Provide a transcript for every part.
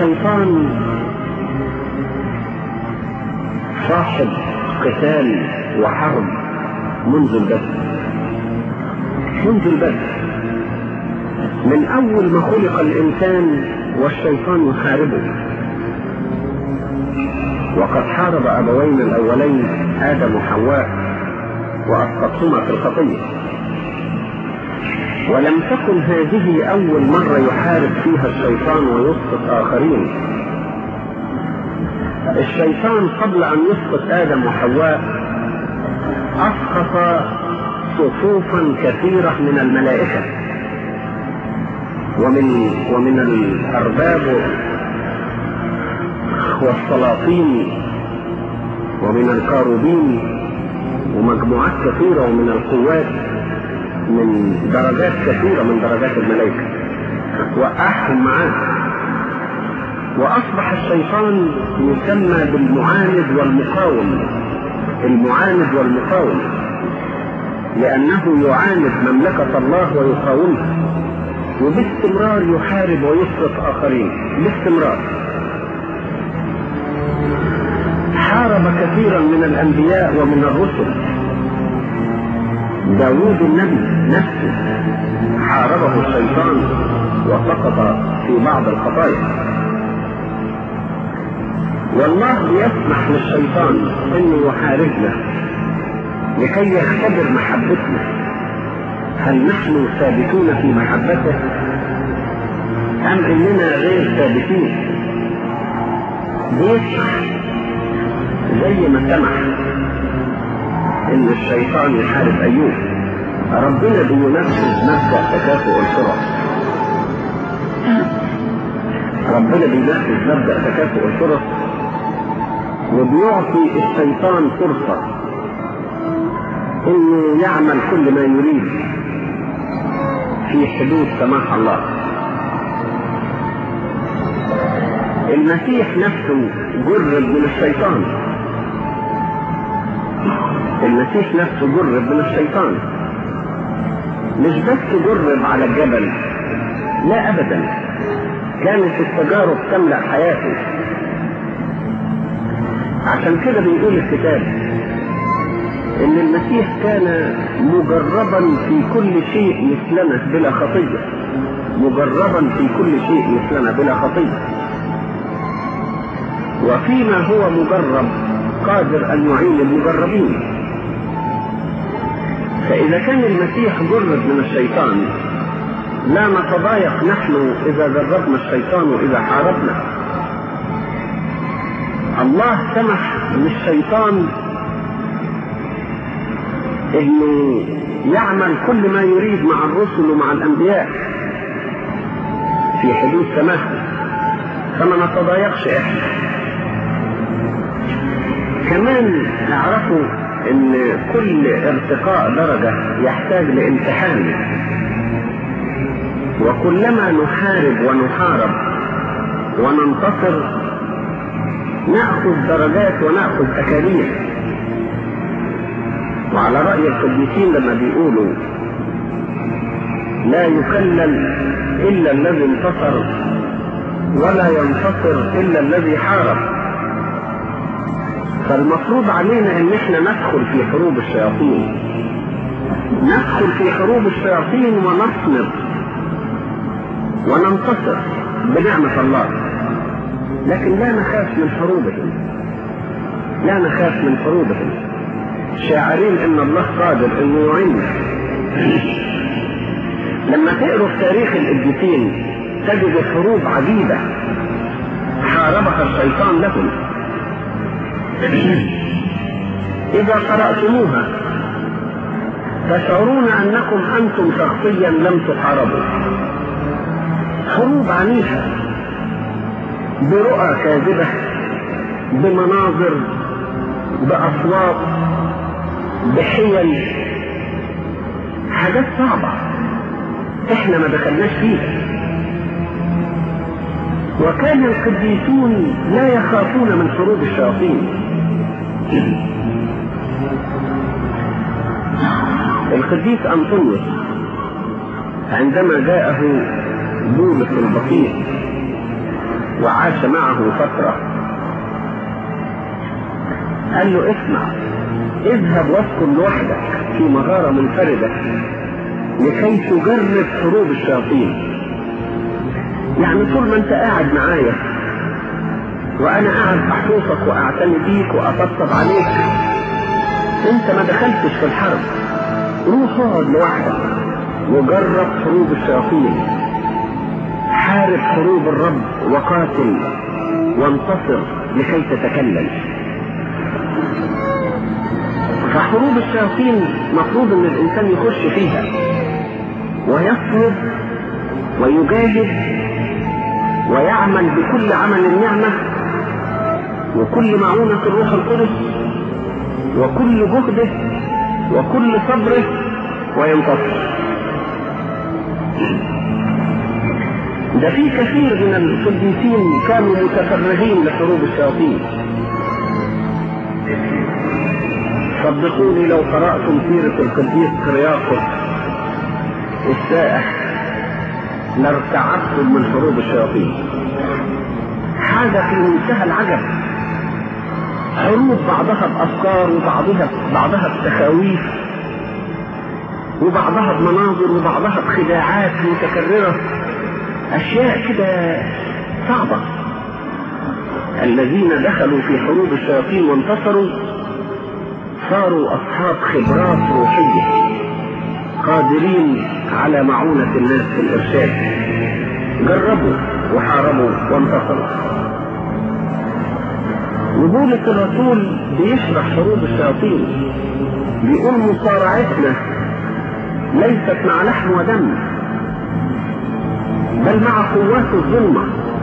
الشيطان صاحب قتال وحرب منذ البدء منذ البدء من اول ما خلق الانسان والشيطان يحاربه وقد حارب ابوين الاولين ادم وحواء واسقطهما في الخطيه ولم تكن هذه اول مره يحارب فيها الشيطان ويسقط اخرين الشيطان قبل ان يسقط ادم وحواء اسقط صفوفا كثيره من الملائكه ومن ومن الارباب والسلاطين ومن الكاروبين ومجموعات كثيره ومن القوات من درجات كثيره من درجات الملائكه وقعهم معاه واصبح الشيطان يسمى بالمعاند والمقاوم المعاند والمقاوم لانه يعاند مملكه الله ويقاومها وباستمرار يحارب ويسقط اخرين باستمرار حارب كثيرا من الانبياء ومن الرسل داوود النبي نفسه حاربه الشيطان وسقط في بعض الخطايا والله يسمح للشيطان انه يحاربنا لكي يختبر محبتنا هل نحن ثابتون في محبته ام اننا غير ثابتين بيسمح زي ما سمح ان الشيطان يحارب ايوب ربنا بينفذ مبدا تكافؤ الفرص ربنا بينفذ مبدا تكافؤ الفرص وبيعطي الشيطان فرصه انه يعمل كل ما يريد في حدود سماح الله المسيح نفسه جرب من الشيطان المسيح نفسه جرب من الشيطان مش بس جرب على الجبل لا ابدا كانت التجارب تملا حياته عشان كده بيقول الكتاب ان المسيح كان مجربا في كل شيء مثلنا بلا خطيه مجربا في كل شيء مثلنا بلا خطيه وفيما هو مجرب قادر ان يعين المجربين فاذا كان المسيح جرب من الشيطان لا نتضايق نحن اذا جربنا الشيطان واذا حاربنا الله سمح للشيطان انه يعمل كل ما يريد مع الرسل ومع الانبياء في حدود سماحه فما نتضايقش احنا كمان اعرفوا ان كل ارتقاء درجة يحتاج لامتحان وكلما نحارب ونحارب وننتصر نأخذ درجات ونأخذ أكاليل وعلى رأي القديسين لما بيقولوا لا يكلل إلا الذي انتصر ولا ينتصر إلا الذي حارب فالمفروض علينا ان احنا ندخل في حروب الشياطين ندخل في حروب الشياطين ونصمد وننتصر بنعمة الله لكن لا نخاف من حروبهم لا نخاف من حروبهم شاعرين ان الله قادر انه يعيننا لما تقروا في تاريخ القديسين تجد حروب عديدة حاربها الشيطان لهم إذا قرأتموها تشعرون أنكم أنتم شخصيا لم تحاربوا حروب عنيفة برؤى كاذبة بمناظر بأصوات بحيل حاجات صعبة احنا ما دخلناش فيها وكان القديسون لا يخافون من حروب الشياطين القديس أنطونيوس عندما جاءه بولس البسيط وعاش معه فترة قال له اسمع اذهب واسكن لوحدك في مغارة منفردة لكي تجرب حروب الشياطين يعني طول ما انت قاعد معايا وانا قاعد احوصك واعتني بيك واطبطب عليك انت ما دخلتش في الحرب روح اقعد لوحدك وجرب حروب الشياطين حارب حروب الرب وقاتل وانتصر لكي تتكلم فحروب الشياطين مفروض ان الانسان يخش فيها ويصمد ويجاهد ويعمل بكل عمل النعمة وكل معونة الروح القدس وكل جهده وكل صبره وينتصر ده في كثير من القديسين كانوا متفرغين لحروب الشياطين صدقوني لو قرأتم سيرة القديس كرياقس السائح لارتعبتم من حروب الشياطين حاجة في منتهى العجب حروب بعضها بأفكار وبعضها بعضها بتخاويف وبعضها بمناظر وبعضها بخداعات متكررة أشياء كده صعبة الذين دخلوا في حروب الشياطين وانتصروا صاروا أصحاب خبرات روحية قادرين على معونة الناس في الإرشاد جربوا وحاربوا وانتصروا وبولة الرسول بيشرح حروب الشياطين بيقول مصارعتنا ليست مع لحم ودم بل مع قوات الظلمة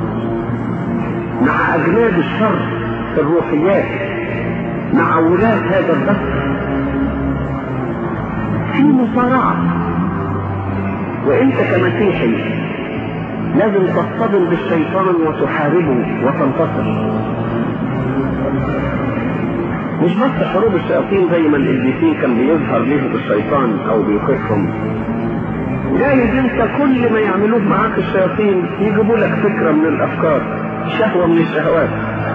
مع أجناد الشر في الروحيات مع ولاة هذا الدهر في مصارعة وانت كمسيحي لازم تصطدم بالشيطان وتحاربه وتنتصر مش بس حروب الشياطين زي ما الابليسين كان بيظهر ليهم الشيطان او بيخيفهم جايز انت كل ما يعملوه معاك الشياطين يجيبوا لك فكره من الافكار شهوه من الشهوات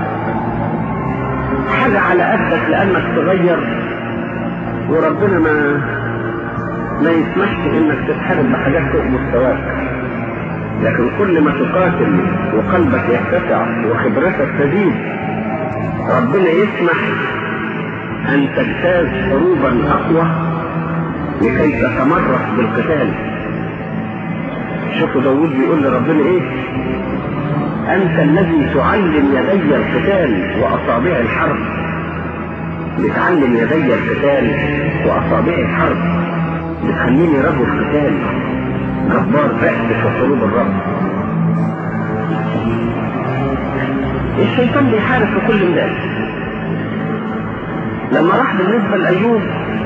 حاجه على قدك لانك تغير وربنا ما ما يسمحش انك تتحارب بحاجات فوق مستواك لكن كل ما تقاتل وقلبك يتسع وخبرتك تزيد ربنا يسمح ان تجتاز حروبا اقوى لكي تتمرس بالقتال شوفوا داود بيقول لربنا ايه انت الذي تعلم يدي القتال واصابع الحرب بتعلم يدي القتال واصابع الحرب بتخليني رجل قتال جبار بأس في حروب الرب الشيطان بيحارب في كل مجال لما راح بالنسبة لأيوب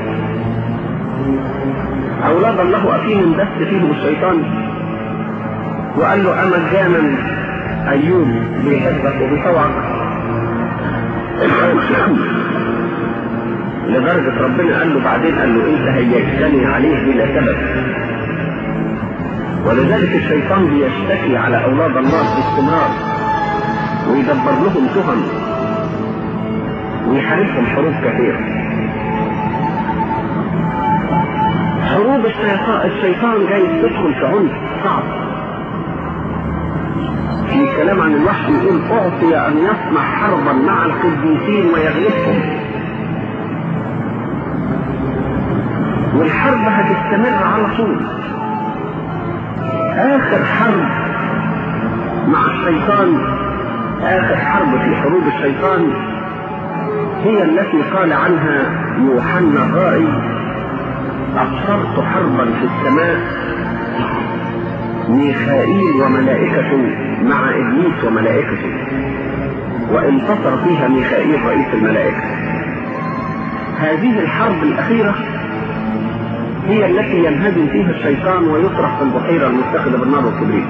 أولاد الله أفيهم بس فيهم الشيطان وقال له أمجانا أيوب بيحبك وبيطوعك لدرجة ربنا قال له بعدين قال له انت هيجتني عليه بلا سبب ولذلك الشيطان بيشتكي على اولاد الله باستمرار ويدبر لهم تهم ويحاربهم حروب كثيرة حروب الشيطان الشيطان جاي تدخل في عنف صعب في كلام عن الوحي يقول اعطي ان يصنع حربا مع القديسين ويغلبهم والحرب هتستمر على طول اخر حرب مع الشيطان اخر حرب في حروب الشيطان هي التي قال عنها يوحنا الرائي ابصرت حربا في السماء ميخائيل وملائكته مع ابليس وملائكته وانتصر فيها ميخائيل رئيس الملائكه هذه الحرب الاخيره هي التي ينهزم فيها الشيطان ويطرح في البحيرة المتخذة بالنار والكبريت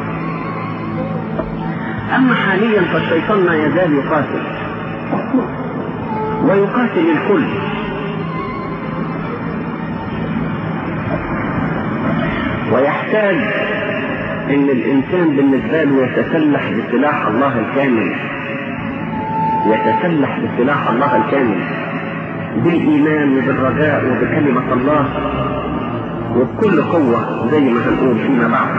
أما حاليا فالشيطان ما يزال يقاتل ويقاتل الكل ويحتاج ان الانسان بالنسبة له يتسلح بسلاح الله الكامل يتسلح بسلاح الله الكامل بالايمان وبالرجاء وبكلمة الله وبكل قوة زي ما هنقول فيما بعد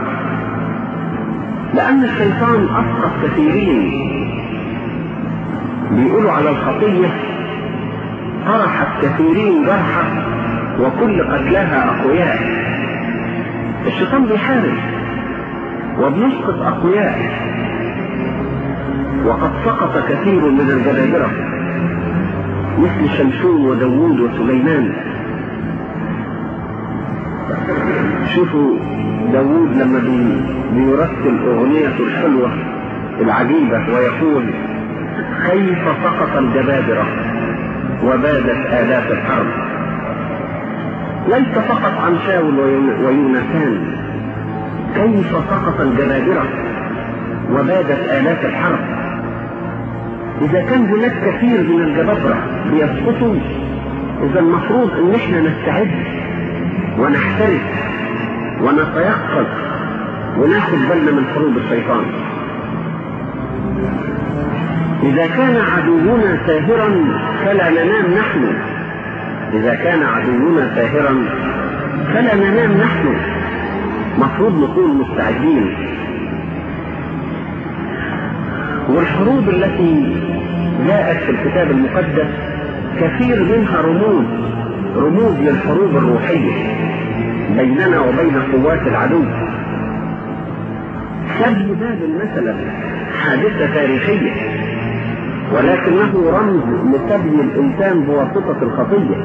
لان الشيطان اسقط كثيرين بيقولوا على الخطية طرحت كثيرين جرحى وكل قتلاها اقوياء الشيطان بيحارب وبنسقط اقوياء وقد سقط كثير من الجبابرة مثل شمشون وداوود وسليمان شوفوا داوود لما بي بيرتل اغنيته الحلوة العجيبة ويقول كيف سقط الجبابرة وبادت آلات الحرب ليس فقط عن شاول ويونسان كيف سقط الجبابرة وبادت آلات الحرب إذا كان هناك كثير من الجبابرة بيسقطوا إذا المفروض إن إحنا نستعد ونحترس ونتيقظ وناخد بالنا من حروب الشيطان إذا كان عدونا ساهرا فلا ننام نحن إذا كان عدونا ساهرا فلا ننام نحن مفروض نكون مستعدين والحروب التي جاءت في الكتاب المقدس كثير منها رموز رموز للحروب الروحية بيننا وبين قوات العدو سبي بابل مثلا حادثة تاريخية ولكنه رمز لسبي الإنسان بواسطة الخطية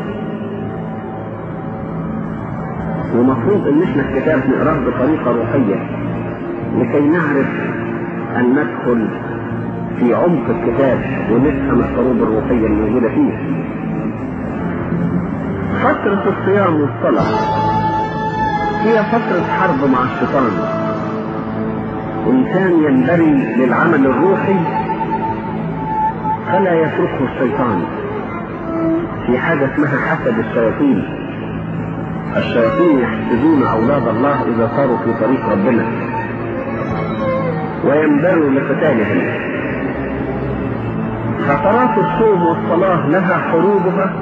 ومفروض ان احنا الكتاب نقراه بطريقة روحية لكي نعرف ان ندخل في عمق الكتاب ونفهم الحروب الروحية الموجودة فيه فترة الصيام والصلاة هي فترة حرب مع الشيطان إنسان ينبغي للعمل الروحي فلا يتركه الشيطان في حاجة اسمها حسد الشياطين الشياطين يحسدون أولاد الله إذا صاروا في طريق ربنا وينبروا لقتالهم فترات الصوم والصلاة لها حروبها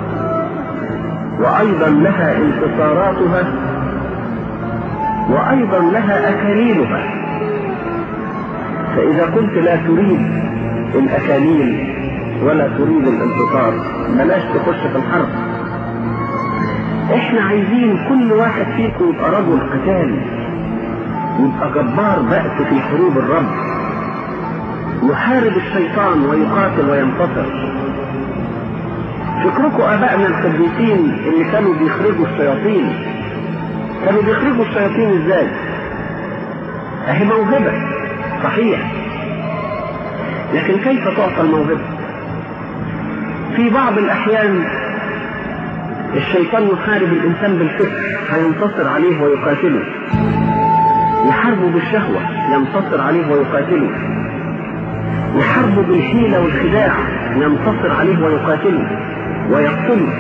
وأيضا لها انتصاراتها وأيضا لها أكاليلها فإذا كنت لا تريد الأكاليل ولا تريد الانتصار بلاش تخش في الحرب احنا عايزين كل واحد فيكم يبقى رجل قتال يبقى جبار بأس في حروب الرب يحارب الشيطان ويقاتل وينتصر فكركم ابائنا القديسين اللي كانوا بيخرجوا الشياطين كانوا بيخرجوا الشياطين ازاي اهي موهبة صحيح لكن كيف تعطى الموهبة في بعض الاحيان الشيطان يحارب الانسان بالفكر فينتصر عليه ويقاتله يحاربه بالشهوة ينتصر عليه ويقاتله يحاربه بالحيلة والخداع ينتصر عليه ويقاتله ويقتله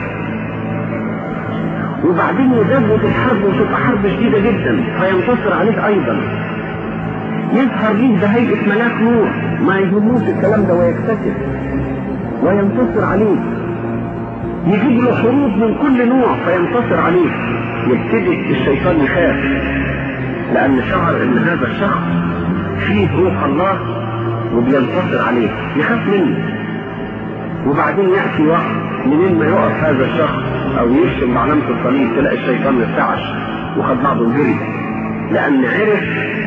وبعدين يزود الحرب وتبقى حرب شديدة جدا فينتصر عليه أيضا يظهر ليه بهيئة ملاك نور ما يهموش الكلام ده ويكتسب وينتصر عليه يجيب له حروب من كل نوع فينتصر عليه يبتدي الشيطان يخاف لأن شعر إن هذا الشخص فيه روح الله وبينتصر عليه يخاف منه وبعدين يأتي وقت منين ما يقف هذا الشخص أو يرسم علامة الصليب تلاقي الشيطان ارتعش وخد بعضه وجري لأن عرف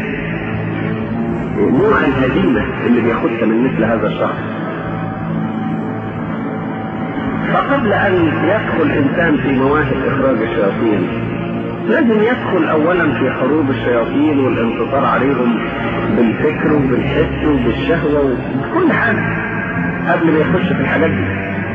نوع الهزيمة اللي بياخدها من مثل هذا الشخص فقبل أن يدخل إنسان في مواهب إخراج الشياطين لازم يدخل أولا في حروب الشياطين والانتصار عليهم بالفكر وبالحس وبالشهوة وبكل حاجة قبل ما يخش في الحاجات دي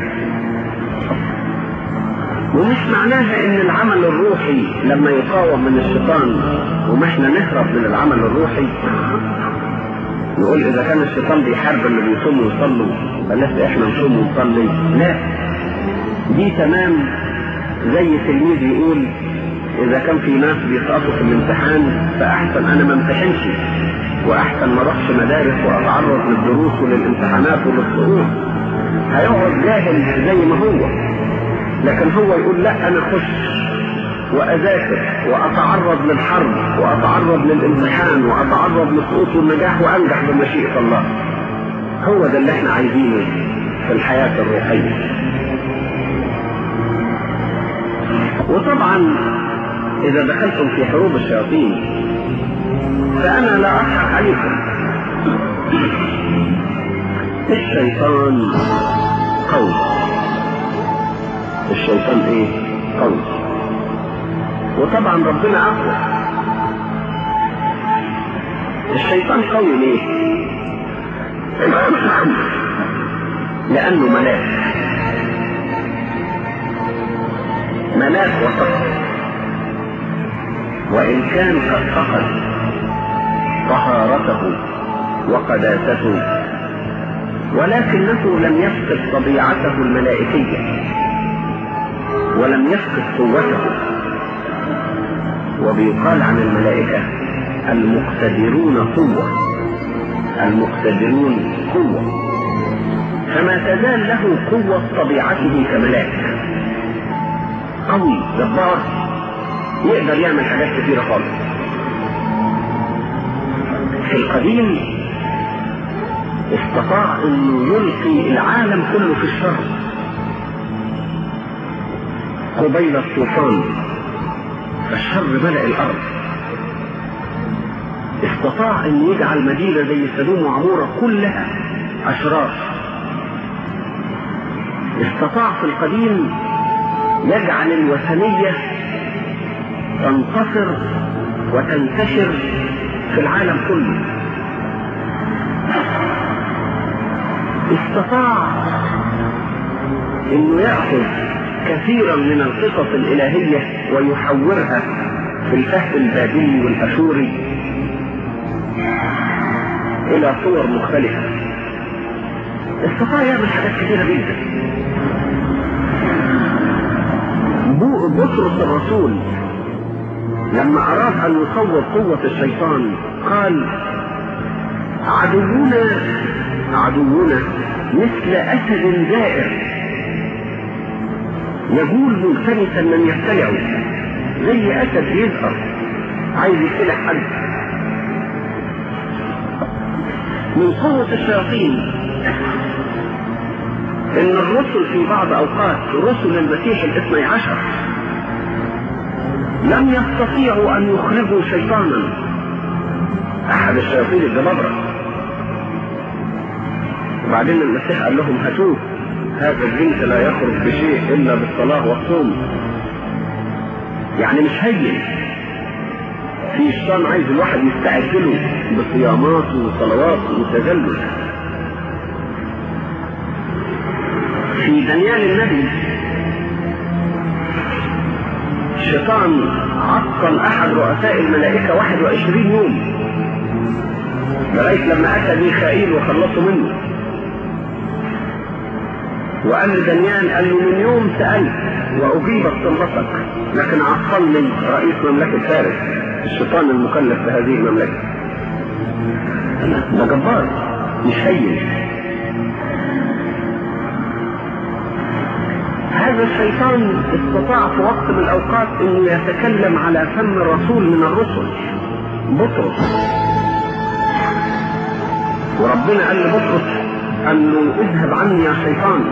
ومش معناها ان العمل الروحي لما يقاوم من الشيطان وما احنا نهرب من العمل الروحي نقول اذا كان الشيطان بيحارب اللي بيصوموا ويصلوا بلاش احنا نصوم ونصلي لا دي تمام زي تلميذ يقول اذا كان في ناس بيسقطوا في الامتحان فاحسن انا ما امتحنش واحسن ما اروحش مدارس واتعرض للدروس وللامتحانات وللسقوط هيقعد جاهل زي ما هو لكن هو يقول لا انا اخش واذاكر واتعرض للحرب واتعرض للامتحان واتعرض للسقوط والنجاح وانجح بمشيئه الله هو ده اللي احنا عايزينه في الحياه الروحيه وطبعا اذا دخلتم في حروب الشياطين فانا لا اضحك عليكم الشيطان قوي الشيطان ايه قوي وطبعا ربنا اقوى الشيطان قوي ليه لانه ملاك ملاك وسط وان كان قد فقد طهارته وقداسته ولكنه لم يفقد طبيعته الملائكيه ولم يفقد قوته وبيقال عن الملائكة المقتدرون قوة المقتدرون قوة فما تزال له قوة طبيعته كملاك قوي جبار يقدر يعمل حاجات كثيرة خالص في القديم استطاع انه يلقي العالم كله في الشر قبيل الطوفان فالشر ملأ الأرض استطاع أن يجعل مدينة زي سدوم وعمورة كلها أشرار استطاع في القديم يجعل الوثنية تنتصر وتنتشر في العالم كله استطاع انه ياخذ كثيرا من القصص الإلهية ويحورها في الفهم البابلي والأشوري إلى صور مختلفة استطاع يعمل حاجات كثيرة جدا بطرس الرسول لما أراد أن يصور قوة الشيطان قال عدونا عدونا مثل أسد زائر يقول ملتمسا من يبتلعه زي اسد يزهر عايز يبتلع حد من قوة الشياطين ان الرسل في بعض اوقات رسل المسيح الاثني عشر لم يستطيعوا ان يخرجوا شيطانا احد الشياطين الجبابرة وبعدين المسيح قال لهم هاتوه هذا الجنس لا يخرج بشيء الا بالصلاه والصوم يعني مش هين في الشيطان عايز الواحد يستعد له بصيامات وصلوات وتذلل في دانيال النبي الشيطان عطل احد رؤساء الملائكه 21 يوم لغايه لما اتى ميخائيل وخلصوا منه وقال لدانيال قال له من يوم سألت وأجيبت طلبتك لكن عطلني رئيس مملكة فارس الشيطان المكلف بهذه المملكة ده جبار مش هين هذا الشيطان استطاع في وقت من الأوقات أنه يتكلم على فم رسول من الرسل بطرس وربنا قال لبطرس قال له اذهب عني يا شيطان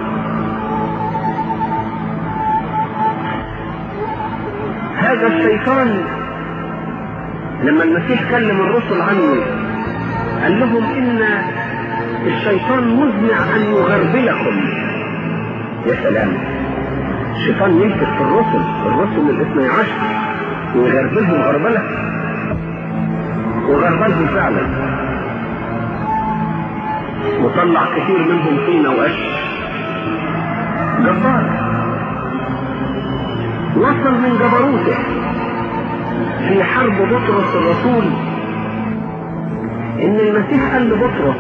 هذا الشيطان لما المسيح كلم الرسل عنه قال لهم ان الشيطان مزمع ان يغربلكم يا سلام الشيطان يمسك في الرسل الرسل الاثني عشر ويغربلهم غربلة وغربلهم فعلا وطلع كثير منهم طينة وقش جبار وصل من جبروته في حرب بطرس الرسول ان المسيح قال لبطرس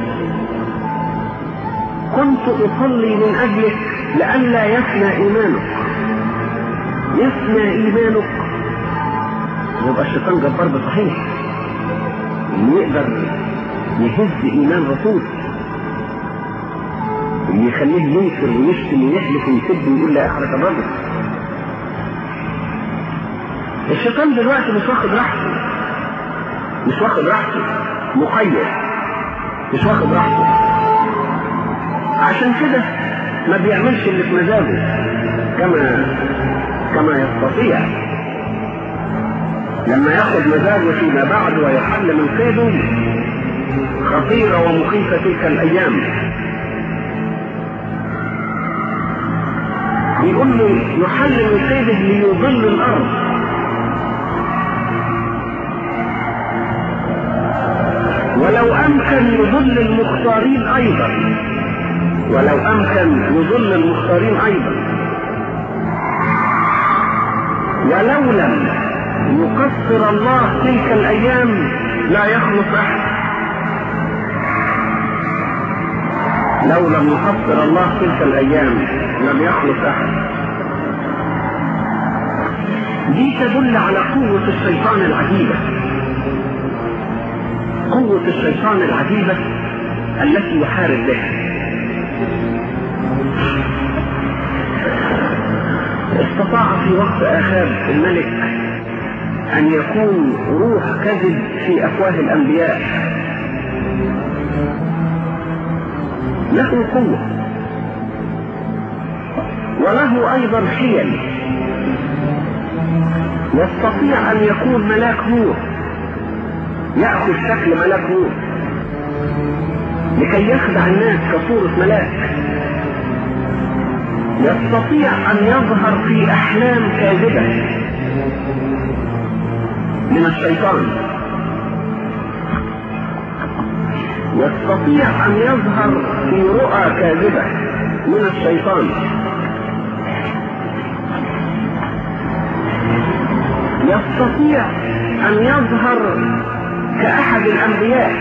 كنت اصلي من اجلك لئلا يفنى ايمانك يفنى ايمانك يبقى الشيطان جبار بصحيح اللي يقدر يهز ايمان رسول اللي يخليه ينكر ويشتم ويحلف ويسب ويقول لا احرق الرجل الشيطان دلوقتي مش واخد راحته مش واخد راحته مقيد مش واخد راحته عشان كده ما بيعملش اللي في مزاجه كما كما يستطيع لما ياخد مزاجه فيما بعد ويحل من قيده خطيرة ومخيفة تلك الأيام بيقول له يحل من قيده ليضل الأرض ولو أمكن يضل المختارين أيضا ولو أمكن يضل المختارين أيضا ولو لم يقصر الله تلك الأيام لا يخلص أحد لو لم يقصر الله تلك الأيام لم يخلص أحد دي تدل على قوة الشيطان العجيبة قوة الشيطان العجيبة التي يحارب بها استطاع في وقت آخاب الملك أن يكون روح كذب في أفواه الأنبياء له قوة وله أيضا حيل يستطيع أن يكون ملاك نور يأخذ شكل ملاك نور لكي يخدع الناس كصورة ملاك يستطيع أن يظهر في أحلام كاذبة من الشيطان يستطيع أن يظهر في رؤى كاذبة من الشيطان يستطيع أن يظهر كأحد الأنبياء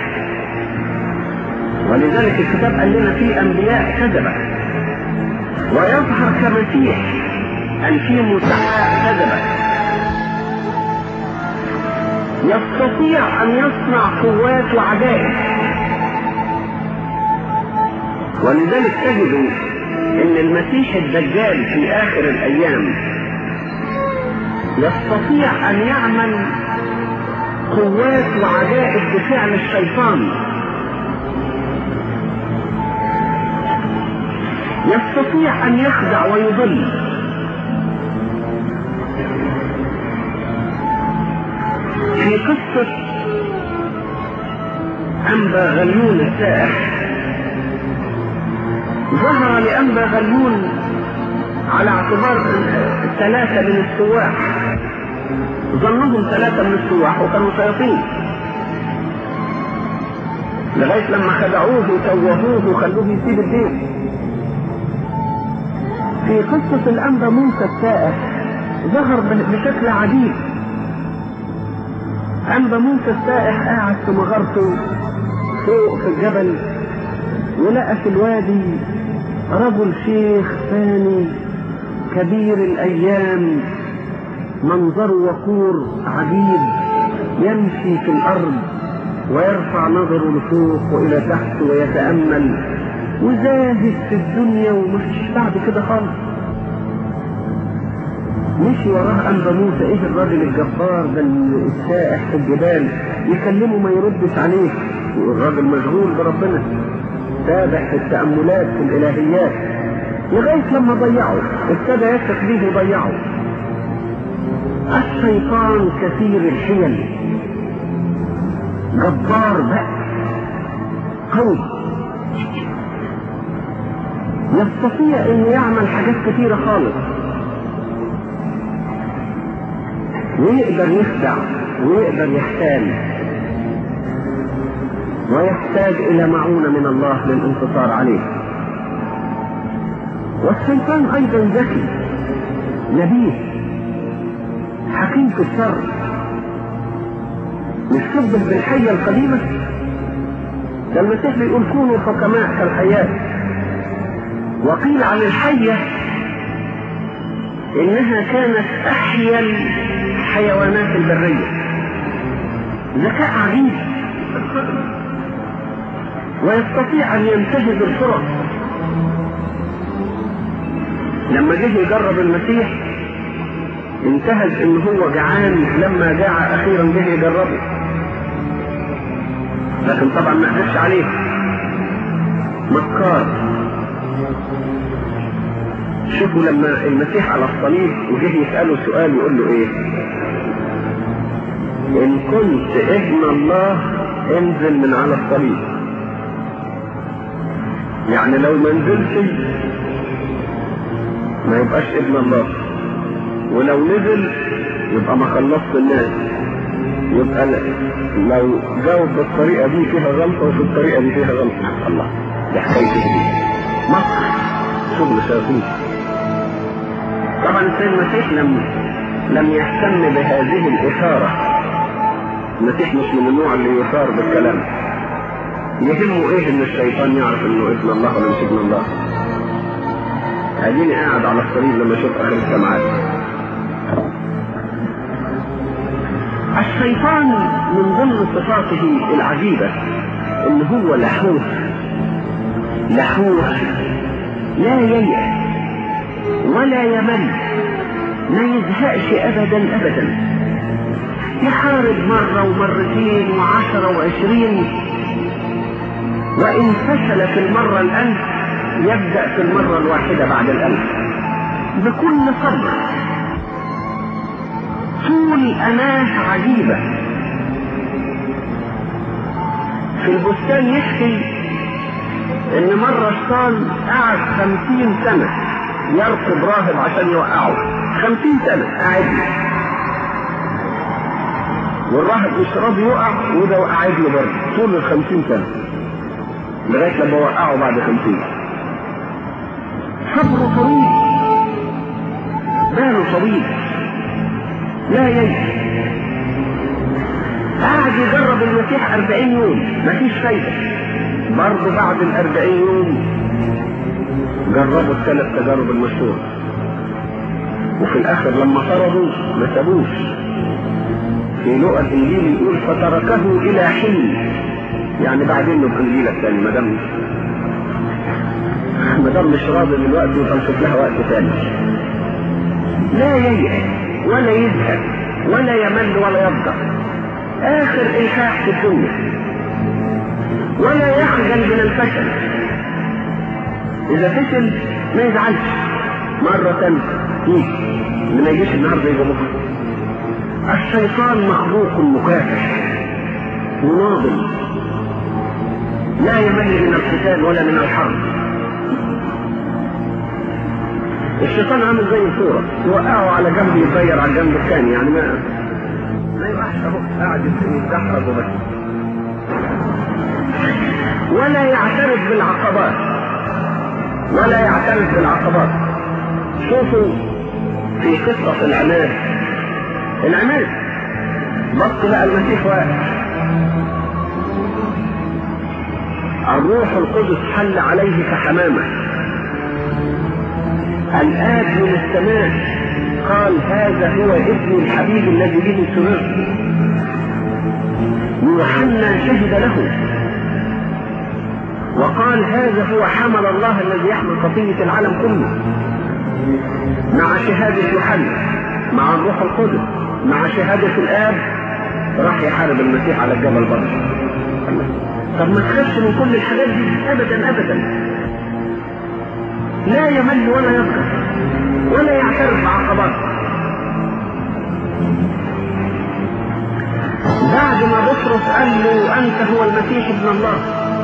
ولذلك الكتاب قال لنا في أنبياء كذبة ويظهر كمسيح أن في مسحاء كذبة يستطيع أن يصنع قوات وعجائب ولذلك تجدوا أن المسيح الدجال في آخر الأيام يستطيع أن يعمل قوات وعجائب بفعل الشيطان يستطيع أن يخدع ويضل في قصة أنبا غليون السائح ظهر لأنبا غليون على اعتبار ثلاثة من السواح ظنهم ثلاثة من السواح وكانوا شياطين لغاية لما خدعوه وتوهوه وخلوه يسيب الدين في قصة الأنبا موسى السائح ظهر بشكل عجيب أنبا موسى السائح قاعد في مغارته فوق في الجبل ولقى في الوادي رجل شيخ ثاني كبير الأيام منظر وقور عجيب يمشي في الأرض ويرفع نظره لفوق وإلى تحت ويتأمل وزاهد في الدنيا ومفيش بعد كده خالص مشي وراه أنبا موسى إيه الراجل الجبار ده السائح في الجبال يكلمه ما يردش عليه والراجل مشغول بربنا تابع في التأملات في الإلهيات لغاية لما ضيعه ابتدى يثق بيه وضيعه الشيطان كثير الحيل جبار بقى قوي يستطيع انه يعمل حاجات كثيرة خالص ويقدر يخدع ويقدر يحتال ويحتاج الى معونة من الله للانتصار عليه والشيطان ايضا ذكي نبيه حكيم في الشر مش شبه بالحية القديمة ده المسيح بيقول كونوا حكماء كالحياة وقيل عن الحية انها كانت احيا الحيوانات البرية ذكاء عجيب ويستطيع ان ينتهز الفرص لما جه يجرب المسيح انتهز ان هو جعان لما جاع اخيرا جه يجربه لكن طبعا ما قدرش عليه مكار شوفوا لما المسيح على الصليب وجه يسأله سؤال يقول له ايه ان كنت ابن الله انزل من على الصليب يعني لو ما نزلتش ما يبقاش ابن الله ولو نزل يبقى ما خلصت الناس يبقى لو جاوب بالطريقه دي فيها غلطه وفي الطريقه دي فيها غلطه الله دي حكايه دي مصر شغل شياطين طبعا السيد المسيح لم لم يهتم بهذه الإثارة المسيح مش من النوع اللي يثار بالكلام يهمه ايه ان الشيطان يعرف انه ابن الله ولا مش ابن الله اديني قاعد على الصليب لما اشوف اخر السماعات الشيطان من ضمن صفاته العجيبة ان هو لحوح لحوح لا ييأس ولا يمل ما يزهقش ابدا ابدا يحارب مرة ومرتين وعشرة وعشرين وإن فشل في المرة الألف يبدأ في المرة الواحدة بعد الألف بكل صبر طول أناه عجيبة في البستان يحكي إن مرة الشيطان قعد خمسين سنة يرقب راهب عشان يوقعه خمسين سنة قاعد والراهب مش راضي يقع وده قاعد له برضه طول الخمسين سنة لغاية لما وقعه بعد خمسين صبره طويل باله طويل لا ييأس قعد يجرب المسيح أربعين يوم مفيش فايدة برضه بعد الأربعين يوم جربوا الثلاث تجارب المشهورة وفي الآخر لما طردوا ما سابوش في لقى الإنجيل يقول فتركه إلى حين يعني بعدين له إنجيل الثاني ما دام ما دام مش راضي دلوقتي يبقى نشوف لها وقت ثاني لا ييأس ولا يزهق ولا يمل ولا يبقى آخر إلحاح في الدنيا ولا يخجل من الفشل إذا فشل ما يزعلش مرة ثانية يجي اللي ما يجيش النهارده يجي بكره الشيطان مخلوق مكافح مناضل لا يمل من القتال ولا من الحرب الشيطان عامل زي الصورة يوقعه على جنب يتغير على الجنب الثاني يعني ما ما يوقعش اهو قاعد يتدحرج وبس ولا يعترف بالعقبات ولا يعترف بالعقبات شوفوا في قصة العماد العماد بص بقى المسيح واقف الروح القدس حل عليه كحمامة الآب من السماء قال هذا هو ابن الحبيب الذي به سررت يوحنا شهد له وقال هذا هو حمل الله الذي يحمل خطية العالم كله مع شهادة يوحنا مع الروح القدس مع شهادة الآب راح يحارب المسيح على الجبل برضه طب ما تخافش من كل الحاجات دي أبدا أبدا لا يمل ولا يبقى ولا يعترف بعقبات بعد ما بطرس قال له أنت هو المسيح ابن الله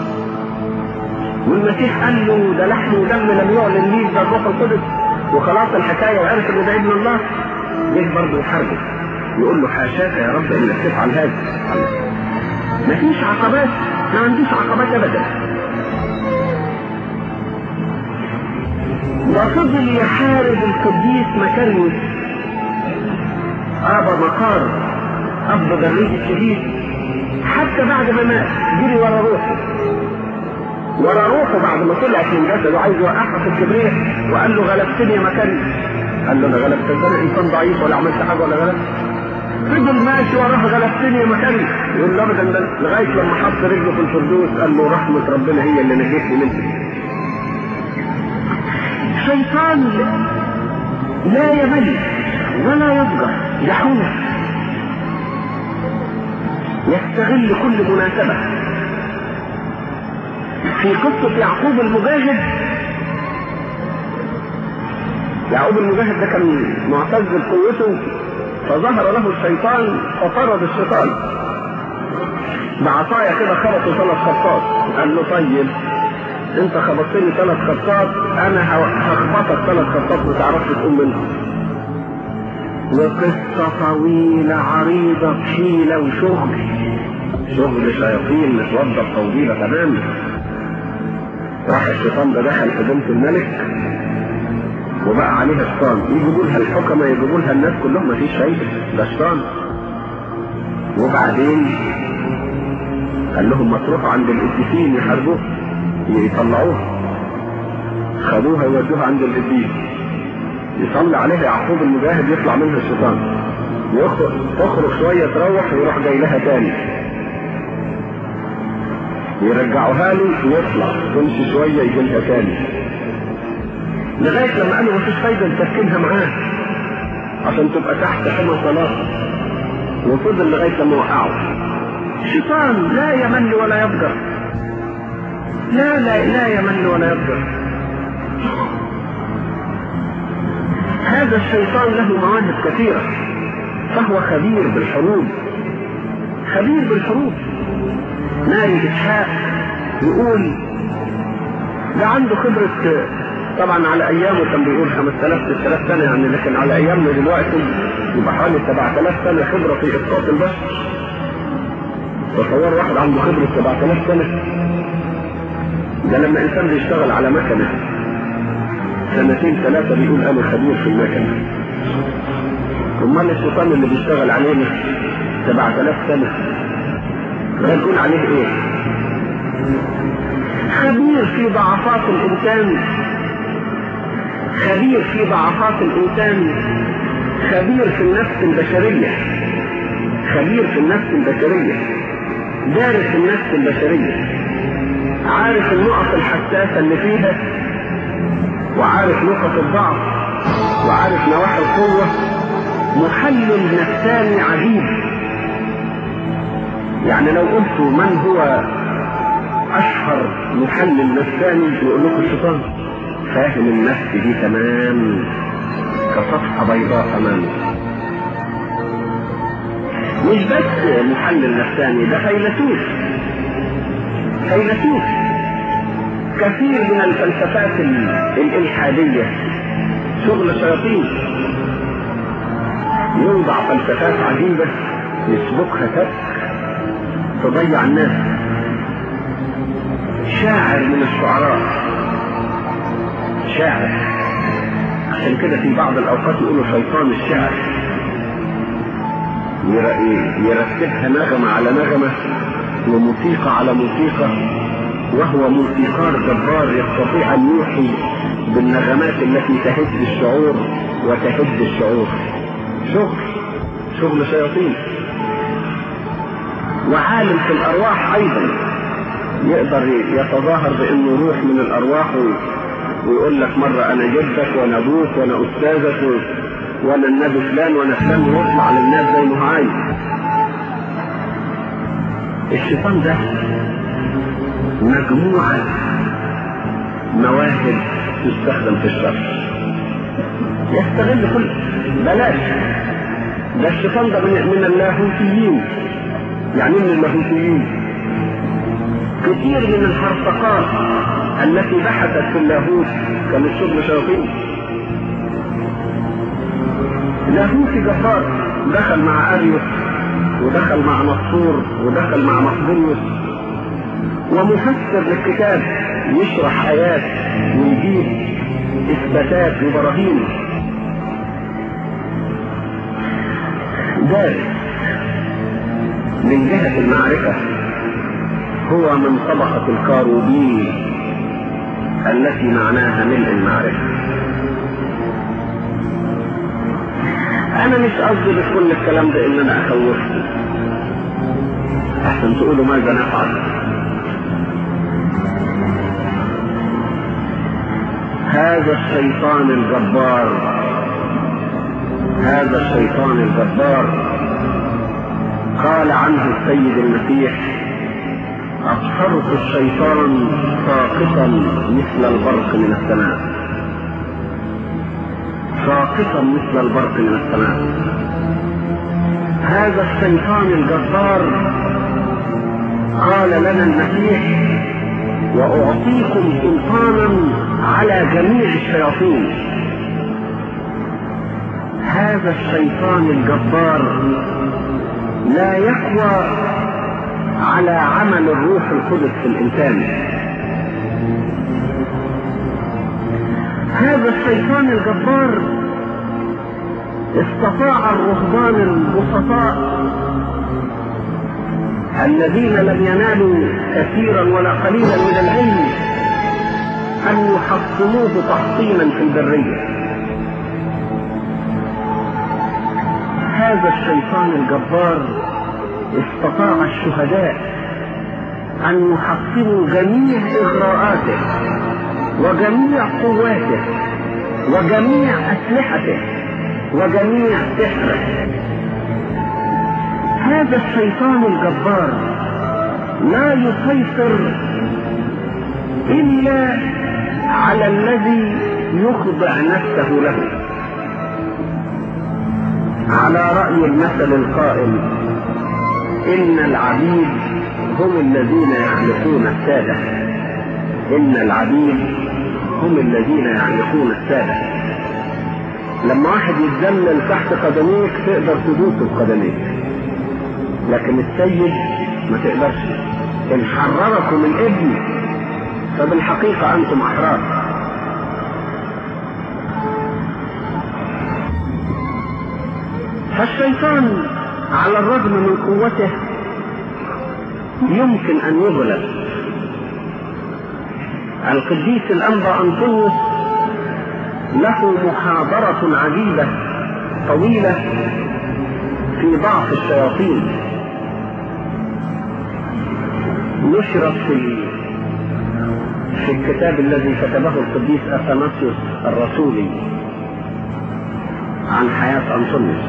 والمسيح قال له ده لحم ودم لم يعلن لي ده الروح القدس وخلاص الحكايه وعرف ان ده ابن الله جه برضه يحاربه يقول له حاشاك يا رب انك تفعل هذا مفيش عقبات ما عنديش عقبات ابدا وفضل يحارب القديس مكاريوس ابا مقار اب بريد الشهيد حتى بعد ما مات جري ورا روحه ورا روحه بعد ما طلعت من جسده وعايز يوقعها في الكبريت وقال له غلبتني يا مكان قال له انا غلبت انا انسان ضعيف ولا عملت حاجه ولا غلبت فضل ماشي وراه غلبتني يا مكاني يقول له ابدا ده لغايه لما حط رجله في الفردوس قال له رحمه ربنا هي اللي نجتني منك شيطان لا يمل ولا يضجر يحوم يستغل كل مناسبة في قصة يعقوب المجاهد يعقوب المجاهد ده كان معتز بقوته فظهر له الشيطان فطرد الشيطان بعصاية كده خبطوا ثلاث خطات قال له طيب انت خبطتني ثلاث خطات انا هخبطك ثلاث خطات ما تعرفش تقوم منهم وقصة طويلة عريضة حيلة وشغل شغل شياطين متوضب توضيبة تماما راح الشيطان ده دخل في بنت الملك وبقى عليها شيطان يجيبوا لها الحكمة يجيبوا لها الناس كلهم مفيش فايدة ده شيطان وبعدين قال لهم ما تروحوا عند القديسين يحاربوه يطلعوها خدوها يودوها عند القديس يصلي عليها يعقوب المجاهد يطلع منها الشيطان يخرج تخرج شوية تروح ويروح جاي لها تاني يرجعوها له ويطلع تمشي شوية يجي لها تاني لغاية لما قالوا مفيش فايدة نسكنها معاه عشان تبقى تحت حمى صلاة وفضل لغاية لما وقعوا الشيطان لا يمل ولا يفجر لا لا لا يمل ولا يفجر هذا الشيطان له مواهب كثيرة فهو خبير بالحروب خبير بالحروب ناري إسحاق يقول ده عنده خبرة طبعا على ايامه كان بيقول 5000 6000 سنه يعني لكن على ايامنا دلوقتي يبقى حوالي 7000 سنه خبره في اسقاط البشر تصور واحد عنده خبره 7000 سنه ده لما انسان بيشتغل على مكنه سنتين ثلاثه بيقول انا خبير في المكنه امال الشيطان اللي بيشتغل علينا 7000 سنه ده نقول عليه ايه؟ خبير في ضعفات الانسان خبير في ضعفات الإنسان خبير في النفس البشرية خبير في النفس البشرية دارس النفس البشرية عارف النقط الحساسة اللي فيها وعارف نقط الضعف وعارف نواحي القوة محلل نفساني عجيب يعني لو قلت من هو أشهر محلل نفساني يقول لكم الشيطان فاهم النفس دي تمام كصفحة بيضاء أمامه مش بس محلل نفساني ده فيلسوف فيلسوف كثير من الفلسفات الإلحادية شغل شياطين يوضع فلسفات عجيبة يسبقها فك تضيع الناس شاعر من الشعراء شاعر عشان كده في بعض الاوقات يقولوا شيطان الشعر يرتبها نغمة على نغمة وموسيقى على موسيقى وهو موسيقار جبار يستطيع ان يوحي بالنغمات التي تهز الشعور وتهد الشعور شغل شغل شياطين وعالم في الارواح ايضا يقدر يتظاهر بانه روح من الارواح ويقول لك مرة أنا جدك وأنا أبوك وأنا أستاذك وأنا النبي فلان وأنا فلان ويطلع للناس زي ما هو عايز. الشيطان ده مجموعة مواهب تستخدم في الشر. يستغل كل بلاش ده الشيطان ده من اللاهوتيين يعني من اللاهوتيين كثير من الحرفقات التي بحثت في اللاهوت كان الشغل شياطين لاهوتي جبار دخل مع اريوس ودخل مع نصور ودخل مع مقبوليوس ومفسر للكتاب يشرح ايات ويجيب اثباتات وبراهين دارس من جهة المعرفة هو من طبقة الكاروبين التي معناها ملء المعرفة انا مش قصدي بكل الكلام ده ان انا اخوفكم احسن تقولوا ماذا نفعل هذا الشيطان الجبار هذا الشيطان الجبار قال عنه السيد المسيح أبصرت الشيطان ساقطا مثل البرق من السماء ساقطا مثل البرق من السماء هذا الشيطان الجبار قال لنا المسيح وأعطيكم سلطانا على جميع الشياطين هذا الشيطان الجبار لا يقوى على عمل الروح القدس في الإنسان هذا الشيطان الجبار استطاع الرهبان البسطاء الذين لم ينالوا كثيرا ولا قليلا من العلم أن يحصنوه تحصينا في البرية هذا الشيطان الجبار استطاع الشهداء أن يحصنوا جميع إغراءاته وجميع قواته وجميع أسلحته وجميع سحره هذا الشيطان الجبار لا يسيطر إلا على الذي يخضع نفسه له على رأي المثل القائل إن العبيد هم الذين يعلقون السادة إن العبيد هم الذين يعلقون السادة لما واحد يتذلل تحت قدميك تقدر تدوسه بقدميك لكن السيد ما تقدرش إن حرركم الابن فبالحقيقة أنتم أحرار فالشيطان على الرغم من قوته يمكن أن يغلب القديس الأنبا أنطونيوس له محاضرة عجيبة طويلة في ضعف الشياطين نشرت في في الكتاب الذي كتبه القديس اثناسيوس الرسولي عن حياة أنطونيوس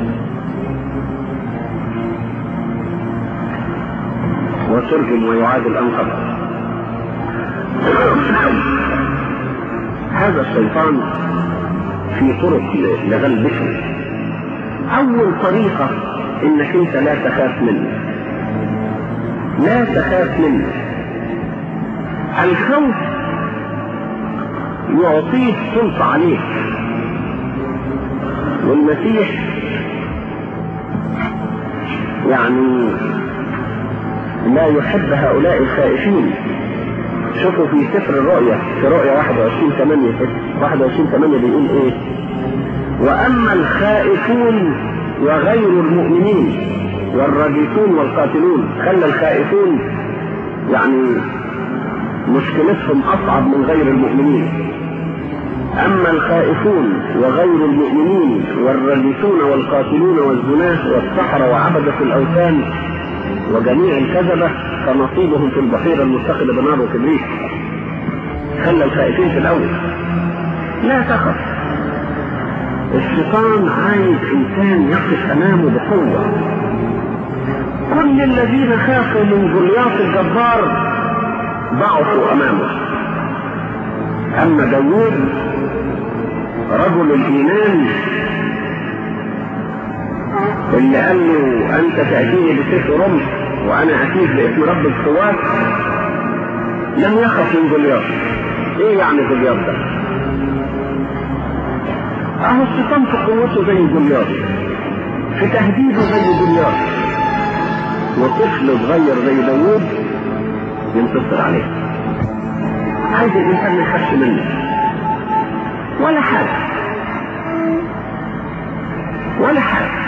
وترجم ويعاد الأنقذ هذا الشيطان في طرق لغلبته أول طريقة إنك أنت لا تخاف منه لا تخاف منه الخوف يعطيك سلطة عليك والمسيح يعني لا يحب هؤلاء الخائفين شوفوا في سفر الرؤيا في رؤيا 21 8 21 8 بيقول ايه واما الخائفون وغير المؤمنين والراجسون والقاتلون خلى الخائفون يعني مشكلتهم اصعب من غير المؤمنين اما الخائفون وغير المؤمنين والراجسون والقاتلون والزناه والسحرة وعبدة الاوثان وجميع الكذبة فنصيبهم في البحيرة المتخذة بنار وكبريت خلى الخائفين في الأول لا تخف الشيطان عايز إنسان يقف أمامه بقوة كل الذين خافوا من جولياط الجبار ضعفوا أمامه أما داوود رجل الإيمان اللي قال له أنت تأتيني بسيف رمح وأنا أتيك باسم رب القوات لم يخف من جولياط إيه يعني جولياط ده؟ أهو الشيطان في قوته زي جولياط في تهديده زي جولياط وطفل صغير زي داوود ينتصر عليه عايز الإنسان ما يخافش منه ولا حاجة ولا حاجة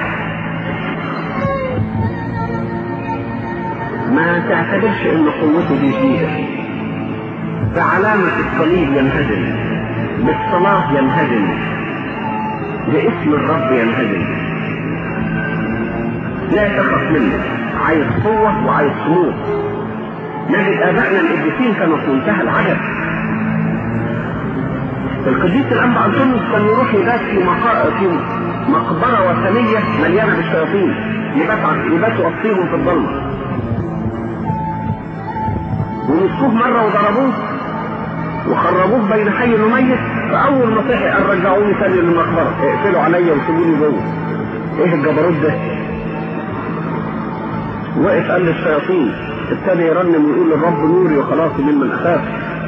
ما تعتبرش ان قوته دي فيها بعلامة الصليب ينهزم بالصلاة ينهزم باسم الرب ينهزم لا تخف منه عايز قوة وعايز صمود نجد آبائنا القديسين كانوا في منتهى العجب القديس الأنبا أنطونيوس كان يروح يبات في مقا... في مقبرة وثنية مليانة بالشياطين يبات يباتوا أصيهم في الظلمة ومسكوه مرة وضربوه وخرجوه بين حي وميت فأول ما صحي قال رجعوني تاني للمقبرة اقفلوا عليا وسيبوني جوه ايه الجبروت ده؟ وقف قال للشياطين ابتدى يرنم ويقول الرب نوري وخلاصي ممن اخاف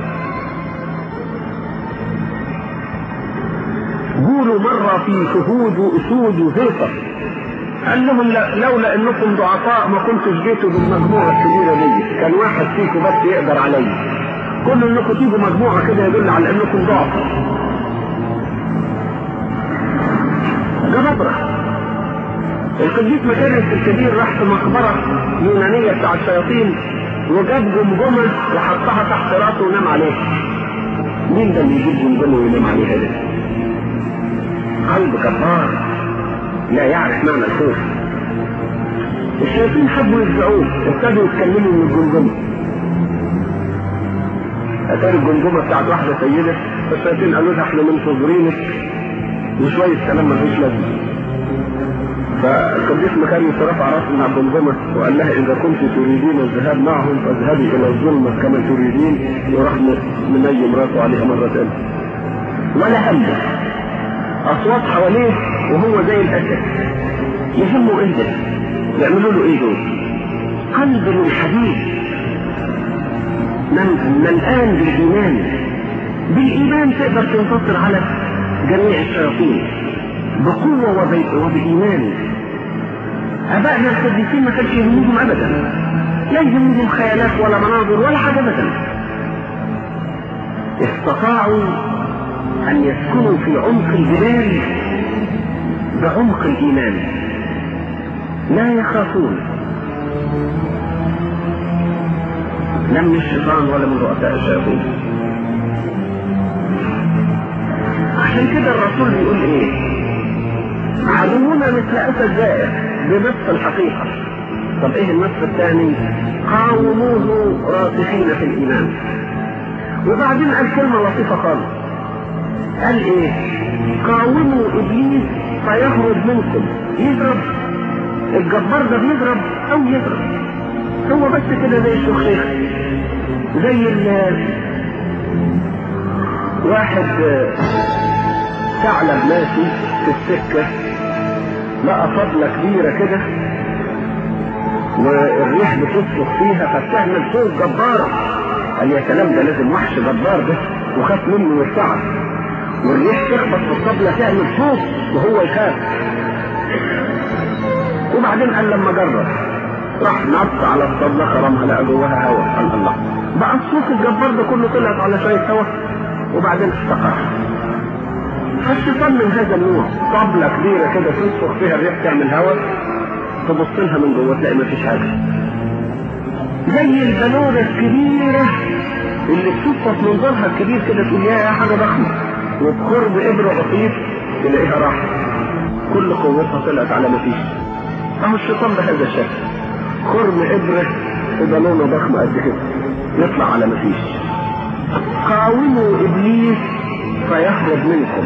قولوا مرة في شهود وأسود وهيصة قال لهم لا لولا انكم ضعفاء ما كنتش جيتوا بالمجموعة الكبيرة دي كان واحد فيكم بس يقدر عليا كل انكم تيجوا مجموعة كده يدل على انكم ضعفاء جبابرة القديس مكارس الكبير راح في مقبرة يونانية بتاع الشياطين وجاب جمجمة وحطها تحت راسه ونام عليها مين ده اللي يجيب جمجمة وينام عليها ده؟ قلب جبار لا يعرف معنى الخوف الشياطين حبوا يفزعوه ابتدوا يتكلموا من الجمجمة اتاري الجمجمة بتاعت واحدة سيدة فالشياطين قالوا لها احنا منتظرينك وشوية كلام ملوش لازمة فالقديس مكاريوس رفع راسه من الجمجمة وقال لها إذا كنت تريدين الذهاب معهم فاذهبي إلى الظلمة كما تريدين وراح منيم راسه عليها مرة ثانية ولا همه أصوات حواليه وهو زي الأسد يهمه إيه ده؟ يعملوا له إيه دول؟ قلب من حديد من ملآن بالإيمان بالإيمان تقدر تنتصر على جميع الشياطين بقوة وب... وبإيمان أبائنا القديسين ما كانش يهمهم أبدا لا يهمهم خيالات ولا مناظر ولا حاجة أبدا استطاعوا أن يسكنوا في عمق الجبال بعمق الإيمان لا يخافون لا من الشيطان ولا من رؤساء الشياطين عشان كده الرسول بيقول ايه عدونا مثل اسد زائر بنصف الحقيقه طب ايه النصف الثاني قاوموه راسخين في الايمان وبعدين قال كلمه لطيفه خالص قال ايه قاوموا ابليس فيهرب منكم يضرب الجبار ده بيضرب او يضرب هو بس كده زي الشخيخ زي ال واحد ثعلب ماشي في السكة لقى فضلة كبيرة كده والريح بتصرخ فيها فبتعمل صوت جبارة قال يا سلام ده لازم وحش جبار ده وخاف منه وارتعب والريح تخبط في الطبلة تعمل صوت وهو يخاف وبعدين قال لما جرب راح نط على الطبلة خرمها لقى جواها هواء قال الله بقى الصوت الجبار ده كله طلعت على شوية هواء وبعدين استقر فالشيطان من هذا النوع طبلة كبيرة كده تصرخ فيها الريح تعمل هواء تبص لها من جوه تلاقي مفيش حاجة زي البالونة الكبيرة اللي بتشوفها في منظرها الكبير كده تقول يا حاجة ضخمة وبقرب إبرة بسيط تلاقيها راحت كل قوتها طلعت على مفيش أهو الشيطان بهذا الشكل خرم إبرة في بالونة ضخمة قد كده يطلع على مفيش قاوموا إبليس فيهرب منكم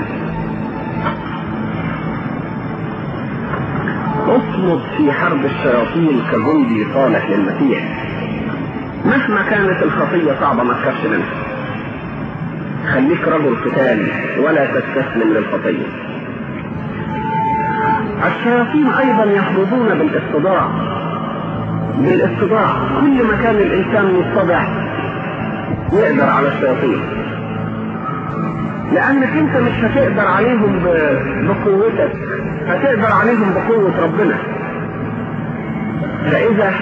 اصمد في حرب الشياطين كجندي صالح للمسيح مهما كانت الخطية صعبة ما تخافش منها خليك رجل قتال ولا تستسلم للخطية الشياطين ايضا يحرضون بالاستضاع بالاستضاع كل ما كان الانسان مستضع يقدر على الشياطين لانك انت مش هتقدر عليهم بقوتك هتقدر عليهم بقوة ربنا فاذا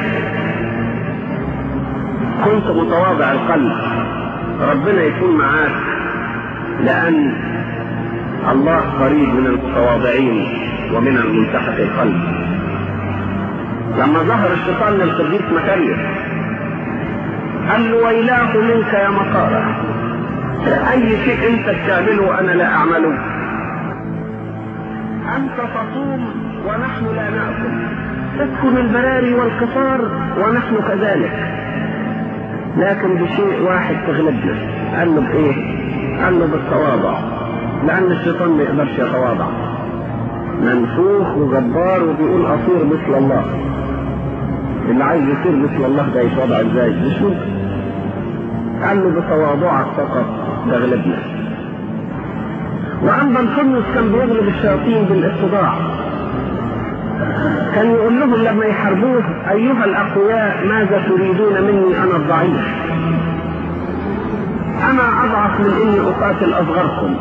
كنت متواضع القلب ربنا يكون معاك لان الله قريب من المتواضعين ومن المنتحة القلب لما ظهر الشيطان للقديس مكاريوس قال له ويلاه منك يا مقارة أي شيء أنت بتعمله وأنا لا أعمله أنت تصوم ونحن لا نأكل تسكن البراري والقصار ونحن كذلك لكن بشيء واحد تغلبنا قال له بايه قال له بالتواضع لان الشيطان ما يقدرش يتواضع منفوخ وجبار وبيقول اصير مثل الله اللي عايز يصير مثل الله ده يتواضع ازاي مش ممكن قال له بتواضعك فقط تغلبنا واما الخنس كان بيغلب الشياطين بالاتضاع كان يقول لهم لما يحاربوه ايها الاقوياء ماذا تريدون مني انا الضعيف انا اضعف من اني اقاتل اصغركم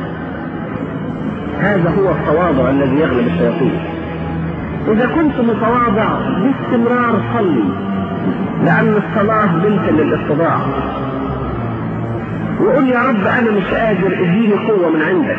هذا هو التواضع الذي يغلب الشياطين اذا كنت متواضع باستمرار صلي لان الصلاه بنت للاتضاع وقول يا رب انا مش قادر اديني قوه من عندك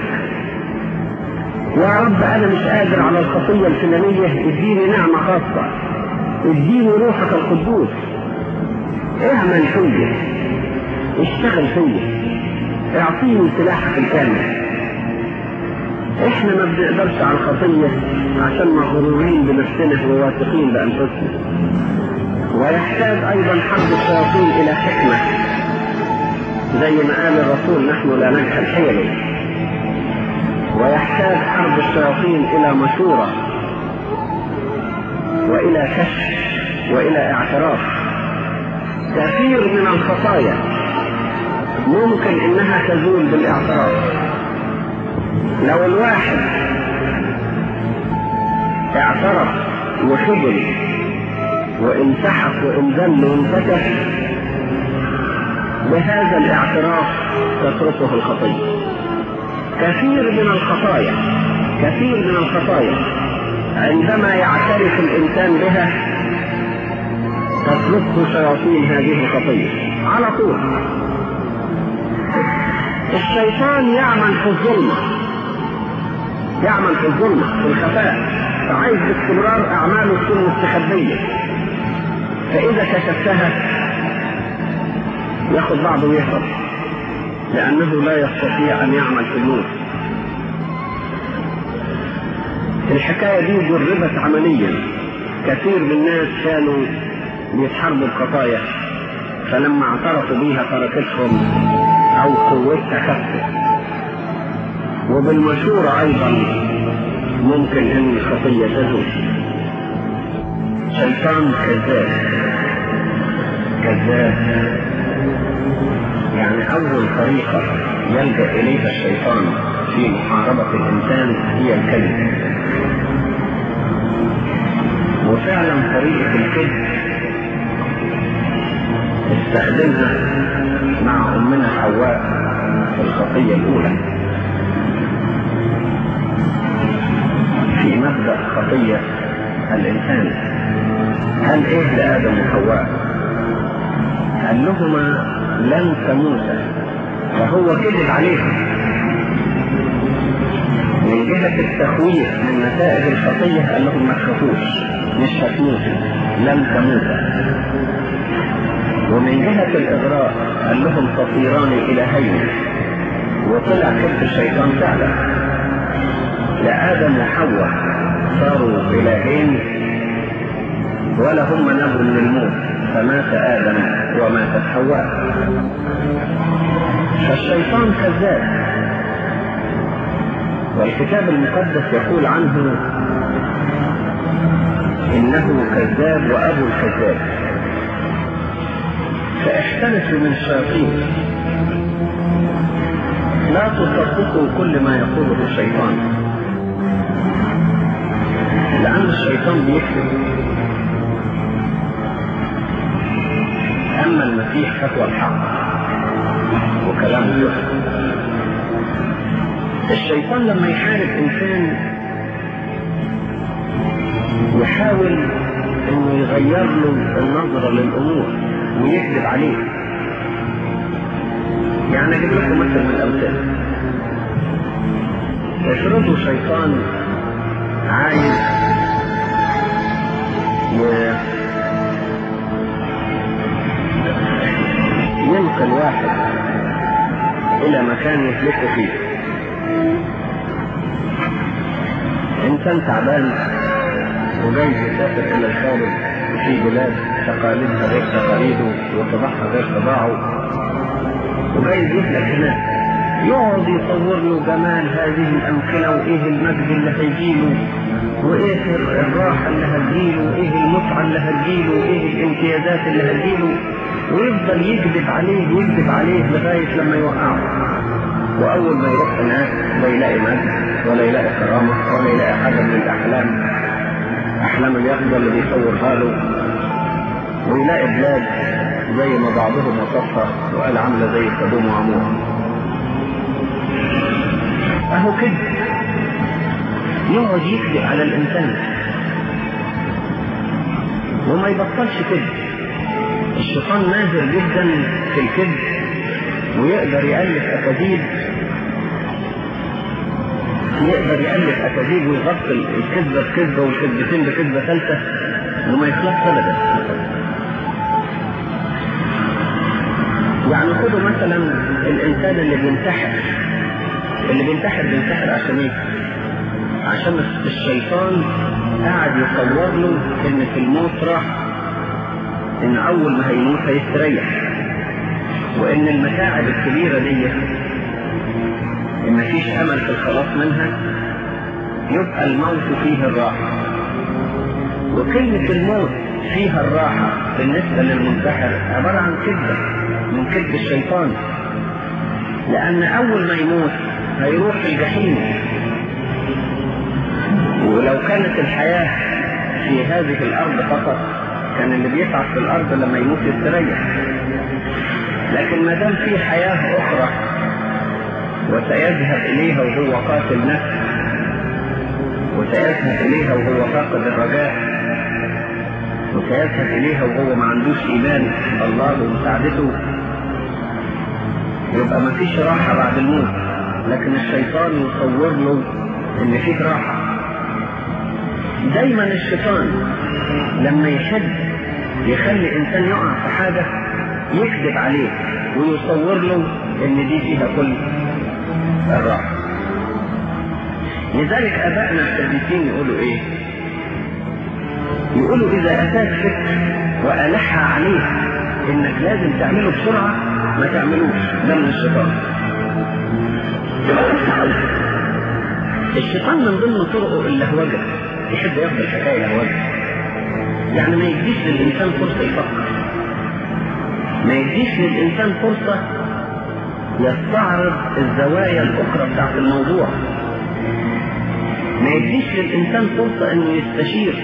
يا رب انا مش قادر على الخطيه الفلانيه اديني نعمه خاصه اديني روحك القدوس اعمل فيا اشتغل فيا اعطيني سلاحك الكامل احنا ما بنقدرش على الخطيه عشان مغرورين بنفسنا وواثقين بانفسنا ويحتاج ايضا حرب الشياطين الى حكمه زي ما قال الرسول نحن لا نجهل حيله ويحتاج حرب الشياطين الى مشورة والى كشف والى اعتراف كثير من الخطايا ممكن انها تزول بالاعتراف لو الواحد اعترف وخجل وانسحق وانذل وانفتح بهذا الاعتراف تتركه الخطيه كثير من الخطايا كثير من الخطايا عندما يعترف الإنسان بها تتركه شياطين هذه الخطية على طول الشيطان يعمل في الظلمة يعمل في الظلمة في الخفاء فعايز باستمرار أعماله تكون مستخبية فإذا كشفتها ياخد بعضه ويهرب لأنه لا يستطيع أن يعمل في النور الحكاية دي جربت عمليا كثير من الناس كانوا بيتحاربوا الخطايا فلما اعترفوا بيها تركتهم أو قوتها خفت وبالمشورة أيضا ممكن أن الخطية تزول شيطان كذاب كذاب يعني أول طريقة يلجأ إليها الشيطان في محاربة الإنسان هي الكذب وفعلا طريقة الكذب استخدمها مع أمنا حواء في الخطية الأولى في مبدأ خطية الإنسان هل إيه لآدم وحواء؟ قال لهما لن تموتا فهو كذب عليهم من جهة التخويف من نتائج الخطية قال لهم ما تخافوش مش هتموتوا لن تموتا ومن جهة الإغراء قال لهم تطيران إلهين وطلع كذب الشيطان فعلا لآدم وحواء صاروا إلهين ولا هم نبوا من الموت فمات آدم وماتت حواء فالشيطان كذاب والكتاب المقدس يقول عنه إنه كذاب وأبو الكذاب فاحترسوا من الشياطين لا تصدقوا كل ما يقوله الشيطان لأن الشيطان بيكذب أما المسيح فهو الحق وكلامه يحكم الشيطان لما يحارب إنسان يحاول إنه يغير له النظرة للأمور ويكذب عليه يعني أجيب لكم مثل من الأمثلة افرضوا شيطان عايز ينقل واحد إلى مكان يهلكه فيه إنسان تعبان وجايز يسافر الى الخارج في بلاد تقاليدها غير تقاليده وطباعها غير طباعه وجايز يهلك هناك يقعد يصور له جمال هذه الامكنه وايه المجد اللي هيجيله وايه الراحه اللي هتجيله وايه المتعه اللي هتجيله وايه الامتيازات اللي هتجيله ويفضل يكذب عليه ويكذب عليه لغايه لما يوقعه واول ما يروح هناك لا يلاقي مجد ولا يلاقي كرامه ولا يلاقي حاجه من الاحلام احلام اليقظه اللي بيصورها له ويلاقي بلاد زي ما بعضهم وصفها وقال عامله زي سدوم وعمور اهو كده يقعد يكذب على الانسان وما يبطلش كده الشيطان ماهر جدا في الكذب ويقدر يألف أكاذيب يقدر يألف أكاذيب ويغطي الكذبة بكذبة والكذبتين بكذبة ثالثة وما يخلصش أبدا يعني خدوا مثلا الإنسان اللي بينتحر اللي بينتحر بينتحر عشان إيه؟ عشان الشيطان قاعد يصور له إن في الموت راح إن أول ما هيموت هيستريح وإن المتاعب الكبيرة دي إن مفيش أمل في الخلاص منها يبقى الموت فيه الراحة وكلمة الموت فيها الراحة بالنسبة للمنتحر عبارة عن كذبة من كذب الشيطان لأن أول ما يموت هيروح في الجحيم ولو كانت الحياة في هذه الأرض فقط كان اللي بيتعب في الأرض لما يموت يستريح لكن ما دام في حياة أخرى وسيذهب إليها وهو قاتل نفس وسيذهب إليها وهو فاقد الرجاء وسيذهب إليها وهو ما عندوش إيمان الله ومساعدته يبقى ما فيش راحة بعد الموت لكن الشيطان يصور له إن فيه راحة دايما الشيطان لما يحب يخلي إنسان يقع في حاجة يكذب عليه ويصور له ان دي فيها كل الراحة لذلك ابائنا القديسين يقولوا ايه يقولوا اذا اتاك فكر والح عليه انك لازم تعمله بسرعة ما تعملوش ده من الشيطان الشيطان من ضمن طرقه اللهوجة يحب ياخد الحكاية لهوجة يعني ما يديش للإنسان فرصة يفكر ما يديش للإنسان فرصة يستعرض الزوايا الأخرى بتاعت الموضوع ما يديش للإنسان فرصة إنه يستشير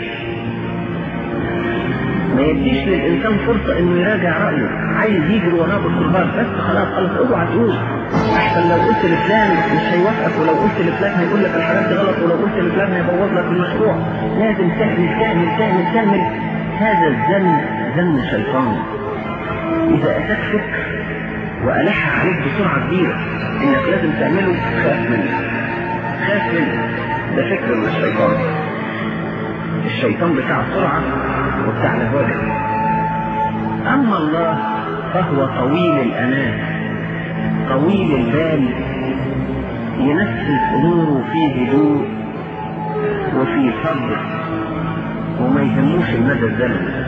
ما يديش للإنسان فرصة إنه يراجع رأيه عايز يجري وراه بالقربان بس خلاص خلاص اوعى تقول أحسن لو قلت لفلان مش هيوافقك ولو قلت لفلان هيقول لك الحاجات دي غلط ولو قلت لفلان هيبوظ لك المشروع لازم تعمل تعمل تعمل تعمل هذا الذم ذم شيطان إذا أتاك فكر وألح عليك بسرعة كبيرة إنك لازم تعمله خاف منه خاف منه ده فكر من الشيطان الشيطان بتاع السرعة وبتاع الهواجة أما الله فهو طويل الأنام طويل البال ينفذ أموره في هدوء وفي صبر وما يهموش المدى الزمني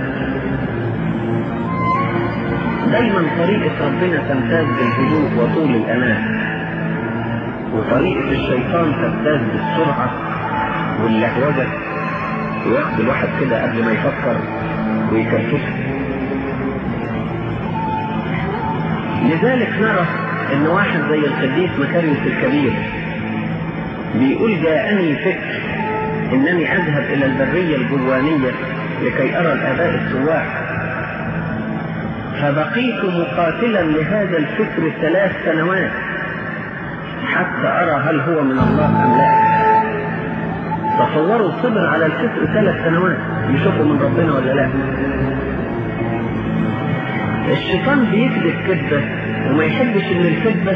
دايما طريقة ربنا تمتاز بالهدوء وطول الأمان وطريقة الشيطان تمتاز بالسرعة واللهوجة وياخد الواحد كده قبل ما يفكر ويكركسه لذلك نرى ان واحد زي القديس مكاريوس الكبير بيقول جاءني فكر انني اذهب الى البرية الجوانية لكي ارى الاباء السواح فبقيت مقاتلا لهذا الفكر ثلاث سنوات حتى أرى هل هو من الله أم لا تصوروا الصبر على الفكر ثلاث سنوات يشوفوا من ربنا ولا لا الشيطان بيكذب كذبة وما يحبش ان الكذبة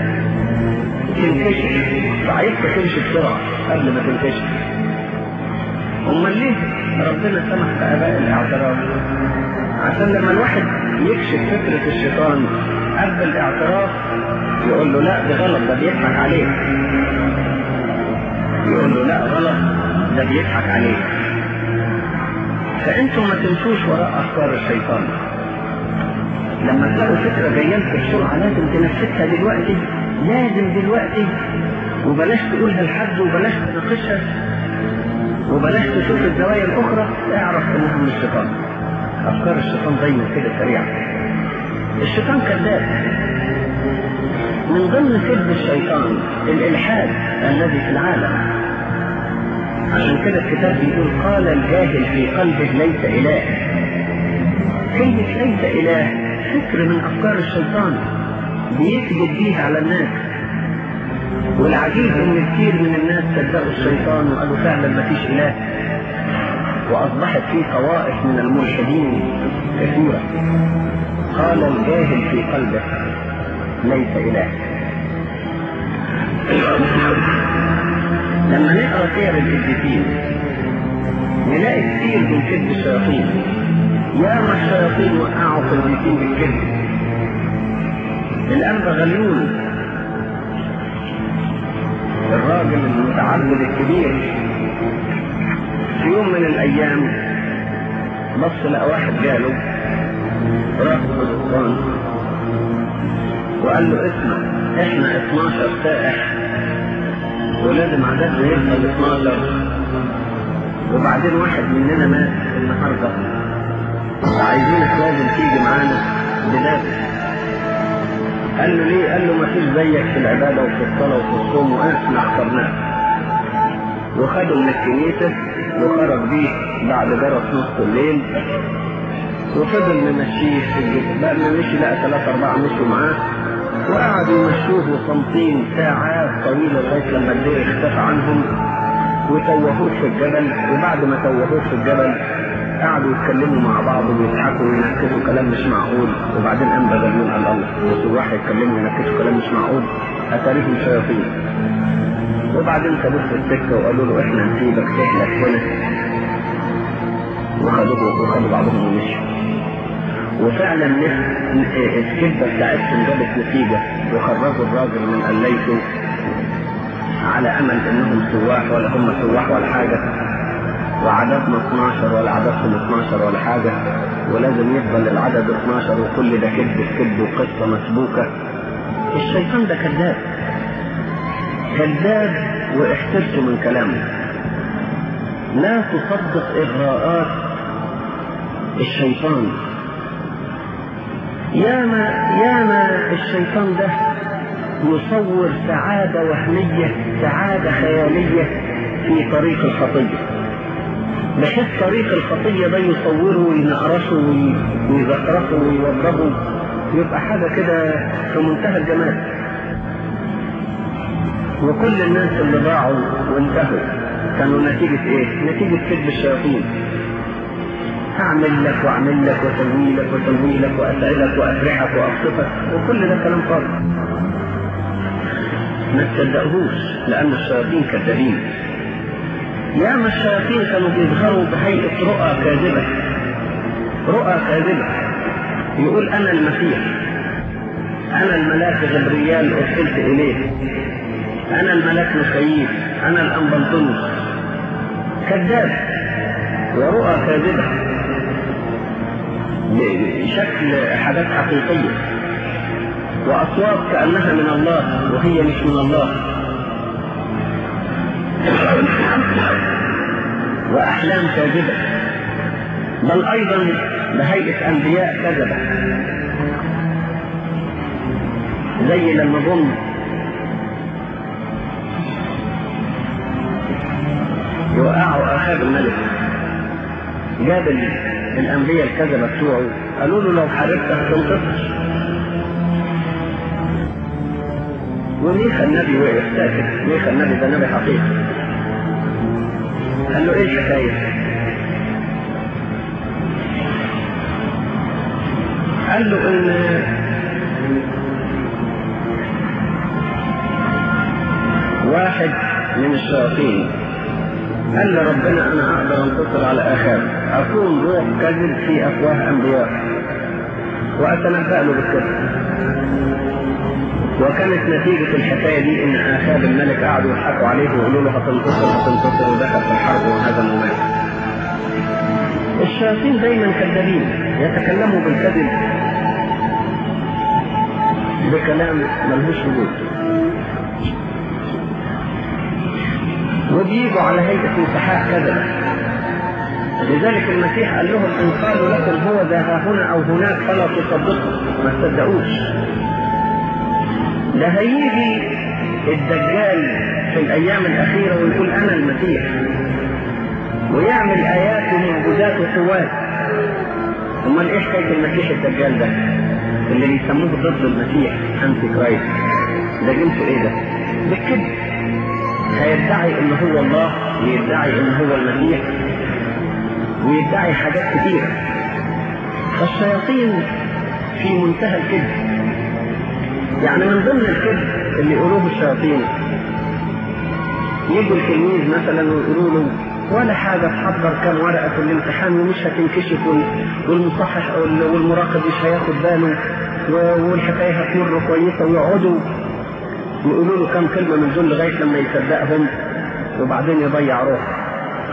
تنكشف فعايزها تمشي بسرعة قبل ما تنكشف امال ليه ربنا سمح بآباء الاعتراف عشان لما الواحد يكشف فكرة الشيطان قبل الاعتراف يقول له لا ده غلط ده بيضحك عليك يقول له لا غلط ده بيضحك عليك فانتم ما تمشوش وراء افكار الشيطان لما تلاقوا فكره جايه لكم بسرعه لازم تنفذها دلوقتي لازم دلوقتي وبلاش تقولها لحد وبلاش تناقشها وبلاش تشوف الزوايا الاخرى اعرف انها من الشيطان افكار الشيطان دايما كده سريعه الشيطان كذاب من ضمن كذب الشيطان الالحاد الذي في العالم عشان كده الكتاب بيقول قال الجاهل في قلبه ليس اله كلمة ليس اله فكر من افكار الشيطان بيكذب بيها على الناس والعجيب ان كثير من الناس صدقوا الشيطان وقالوا فعلا ما فيش اله واصبحت في طوائف من الملحدين كثيرة قال الجاهل في قلبه ليس اله لما نقرا سير القديسين نلاقي كثير من كذب الشياطين ياما الشياطين وقعوا في القديسين بالكذب الانبا غليون الراجل المتعبد الكبير في يوم من الايام بص لقى واحد جاله راس السلطان وقال له اسمع احنا 12 سائح ولازم عددنا يوصل 12 وبعدين واحد مننا مات النهارده عايزينك لازم تيجي معانا بنفسك قال له ليه؟ قال له ما فيش زيك في العبادة وفي الصلاة وفي الصوم واحنا اخترناك. وخده من الكنيسة وخرج بيه بعد جرس نص الليل وفضل ممشيه في الجسم بقى ما مشي لقى ثلاثة أربعة مشوا معاه وقعدوا يمشوه صامتين ساعات طويلة لغاية لما الليل اختفى عنهم وتوهوه في الجبل وبعد ما توهوه في الجبل قعدوا يتكلموا مع بعض ويضحكوا وينكسوا كلام مش معقول وبعدين قام بغلون قال الله بس واحد يتكلموا وينكسوا كلام مش معقول اتاريهم شياطين وبعدين خدوه في السكه وقالوا له احنا نسيبك تهلك هنا وخدوه وخدوا بعضهم ومشوا وفعلا الكذبه بتاعتهم جابت نتيجه وخرجوا الراجل من قليته على امل انهم سواح ولا هم سواح ولا حاجه وعددنا 12 ولا عددهم 12 ولا حاجة ولازم يفضل العدد 12 وكل ده كذب في كذب وقصة مسبوكة الشيطان ده كذاب كذاب واحترته من كلامه لا تصدق إغراءات الشيطان ياما ياما الشيطان ده يصور سعادة وهمية سعادة خيالية في طريق الخطيه بحيث طريق الخطية ده يصوره وينقرشه ويزخرفه ويوضبه يبقى حاجة كده في منتهى الجمال وكل الناس اللي ضاعوا وانتهوا كانوا نتيجة ايه؟ نتيجة كذب الشياطين هعمل لك واعمل لك واسوي لك واسوي لك واسعدك وافرحك وابسطك وكل ده كلام فاضي ما تصدقهوش لان الشياطين كذابين ياما الشياطين كانوا بيظهروا بهيئة رؤى كاذبة رؤى كاذبة يقول أنا المسيح أنا الملاك غبريال أرسلت إليه أنا الملاك مخيف أنا الأنبلطونس كذاب ورؤى كاذبة بشكل حاجات حقيقية وأصوات كأنها من الله وهي مش من الله وأحلام كاذبة بل أيضا بهيئة أنبياء كذبة زي لما جم يوقعوا آخاب الملك جاب الأنبياء الكذبة بتوعه قالوا له لو حاربت هتنتصر وميخا النبي وقف ساكت ميخا النبي ده نبي حقيقي قال له ايه الحكاية قال له ان واحد من الشياطين قال لربنا انا اقدر انتصر على اخاب اكون روح كذب في افواه انبياء واتنبأ له بالكذب وكانت نتيجة الحكاية دي إن آخاب الملك قعدوا يضحكوا عليه ويقولوا له هتنتصر هتنتصر ودخل في الحرب وهزم ومات. الشياطين دايما كذابين يتكلموا بالكذب بكلام ملهوش وجود وبيجوا على هيئة انتحاء كذبة لذلك المسيح قال لهم ان قالوا لكم هو ذا هنا او هناك فلا تصدقوا ما تصدقوش ده هيجي الدجال في الايام الاخيره ويقول انا المسيح ويعمل ايات ومعجزات وقوات امال ايه حكايه المسيح الدجال ده اللي بيسموه ضد المسيح انتي كرايست ده جنسه ايه ده بالكذب هيدعي ان هو الله ويدعي ان هو المسيح ويدعي حاجات كتيرة فالشياطين في منتهى الكذب يعني من ضمن الكذب اللي يقولوه الشياطين يجوا التلميذ مثلا ويقولوا له ولا حاجة تحضر كام ورقة في الامتحان ومش هتنكشف والمصحح والمراقب مش هياخد باله والحكاية هتمر كويسة ويقعدوا يقولوا له كام كلمة من دول لغاية لما يصدقهم وبعدين يضيع روحه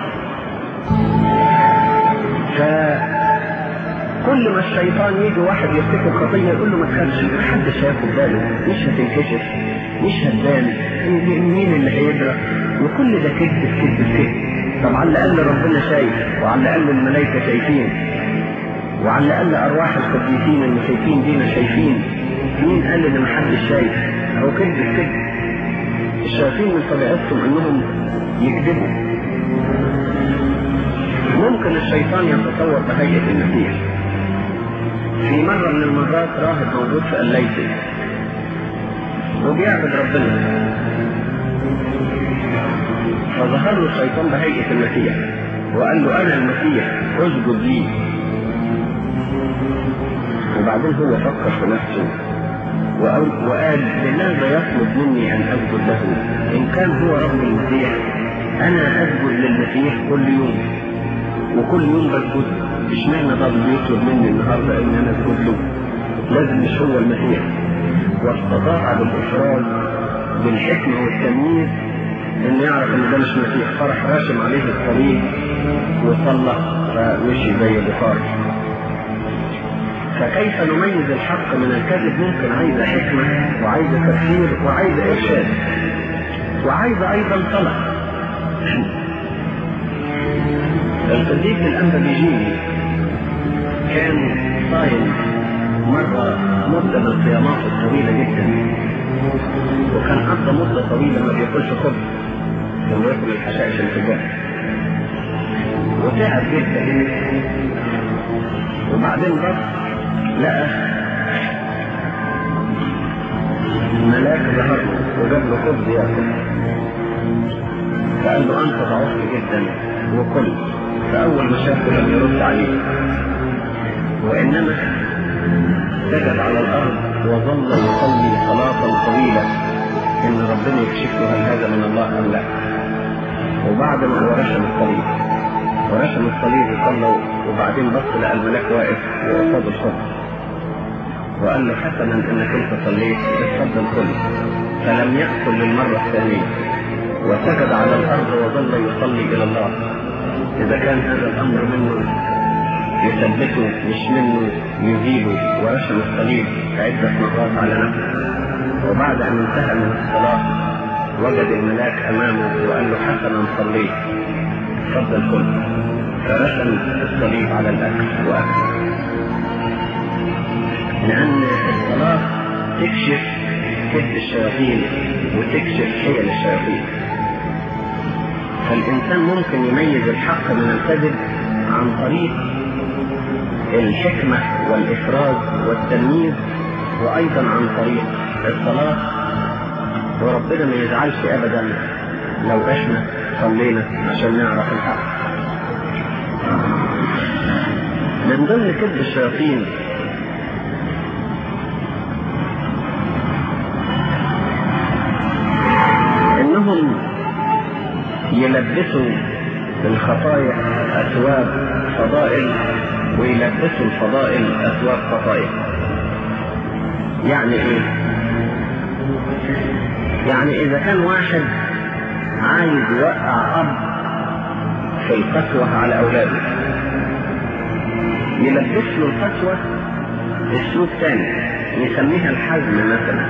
فكل ما الشيطان يجي واحد يفتكر خطية يقول له ما تخافش ما حدش هياخد باله مش هتنكشف مش هتبان مين اللي هيدرك وكل ده كذب في كذب في كذب طب على الاقل ربنا شايف وعلى الاقل الملائكة شايفين وعلى الاقل ارواح القديسين اللي شايفين دينا شايفين مين قال ان محدش شايف هو كذب في كذب الشياطين من طبيعتهم انهم يكذبوا ممكن الشيطان يتصور بهيئة المسيح في مرة من المرات راهب موجود في الليثي وبيعبد ربنا فظهر له الشيطان بهيئة المسيح وقال له أنا المسيح اسجد لي وبعدين هو فكر في نفسه وقال لماذا يطلب مني أن أسجد له إن كان هو رب المسيح أنا أسجد للمسيح كل يوم وكل يوم بسجد اشمعنى ده بيطلب مني النهارده ان انا اسجد له لازم مش هو المسيح واستطاع بالافراز بالحكمه والتمييز ان يعرف ان ده مش مسيح فرح راشم عليه الصليب وصلى فمشي زي بخاري فكيف نميز الحق من الكذب ممكن عايزه حكمه وعايزه تفسير وعايزه ارشاد وعايزه ايضا صلاه القديس الأنبا بيجيني كان صايم مرة مدة من الصيامات الطويلة جدا وكان قضى مدة طويلة ما بياكلش خبز كان بياكل الحشائش الفجار وتعب جدا وبعدين بص لقى ملاك ظهر وجاب له خبز ياكل فقال له انت ضعفت جدا وكل فأول ما شافه لم يرد عليه وإنما سجد على الأرض وظل يصلي صلاة طويلة إن ربنا يكشف له هل هذا من الله أم لا وبعد ما هو رشم الصليب ورشم الصليب وصلى وبعدين بص لقى الملاك واقف وقصاد الخبز وقال له حسنا انك انت صليت اتفضل كل فلم يأكل للمرة الثانية وسجد على الأرض وظل يصلي إلى الله إذا كان هذا الأمر منه يثبته مش منه يزيله ورشم الصليب عدة مرات على نفسه وبعد أن انتهى من الصلاة وجد الملاك أمامه وقال له حسنا صليت تفضل كل فرشم الصليب على الأكل وأكل لأن الصلاة تكشف كذب الشياطين وتكشف حيل الشياطين فالإنسان ممكن يميز الحق من الكذب عن طريق الحكمة والإفراز والتمييز وأيضا عن طريق الصلاة وربنا ما يزعلش أبدا لو إحنا صلينا عشان نعرف الحق من ضمن كذب الشياطين انهم يلبسوا الخطايا اثواب فضائل ويلبسوا الفضائل اثواب خطايا يعني ايه يعني اذا كان واحد عايز يوقع اب في القسوة على اولاده يلبس له القسوة اسلوب تاني يسميها الحزم مثلا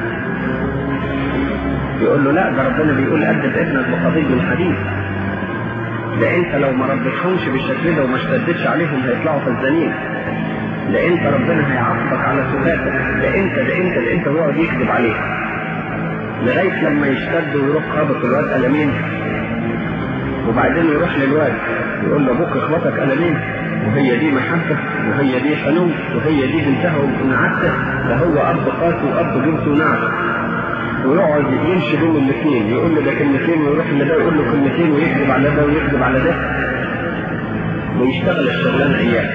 يقول له لا ده ربنا بيقول أدب ابنك بقضيب من حديد ده انت لو ما ربيتهمش بالشكل ده وما اشتدتش عليهم هيطلعوا فزانين ده انت ربنا هيعاقبك على سكاتك ده انت ده انت ده انت ويقعد يكذب عليك لغايه لما يشتد ويروح خابط الواد قلمين وبعدين يروح للواد يقول له ابوك اخبطك قلمين وهي دي محبه وهي دي حنون وهي دي بنتها ونعته ده هو اب قاسي واب بنته ونعته ويقعد يمشي بين الاثنين يقول له ده كلمتين ويروح لده يقول له كلمتين ويكذب على ده ويكذب على ده ويشتغل الشغلانه اياه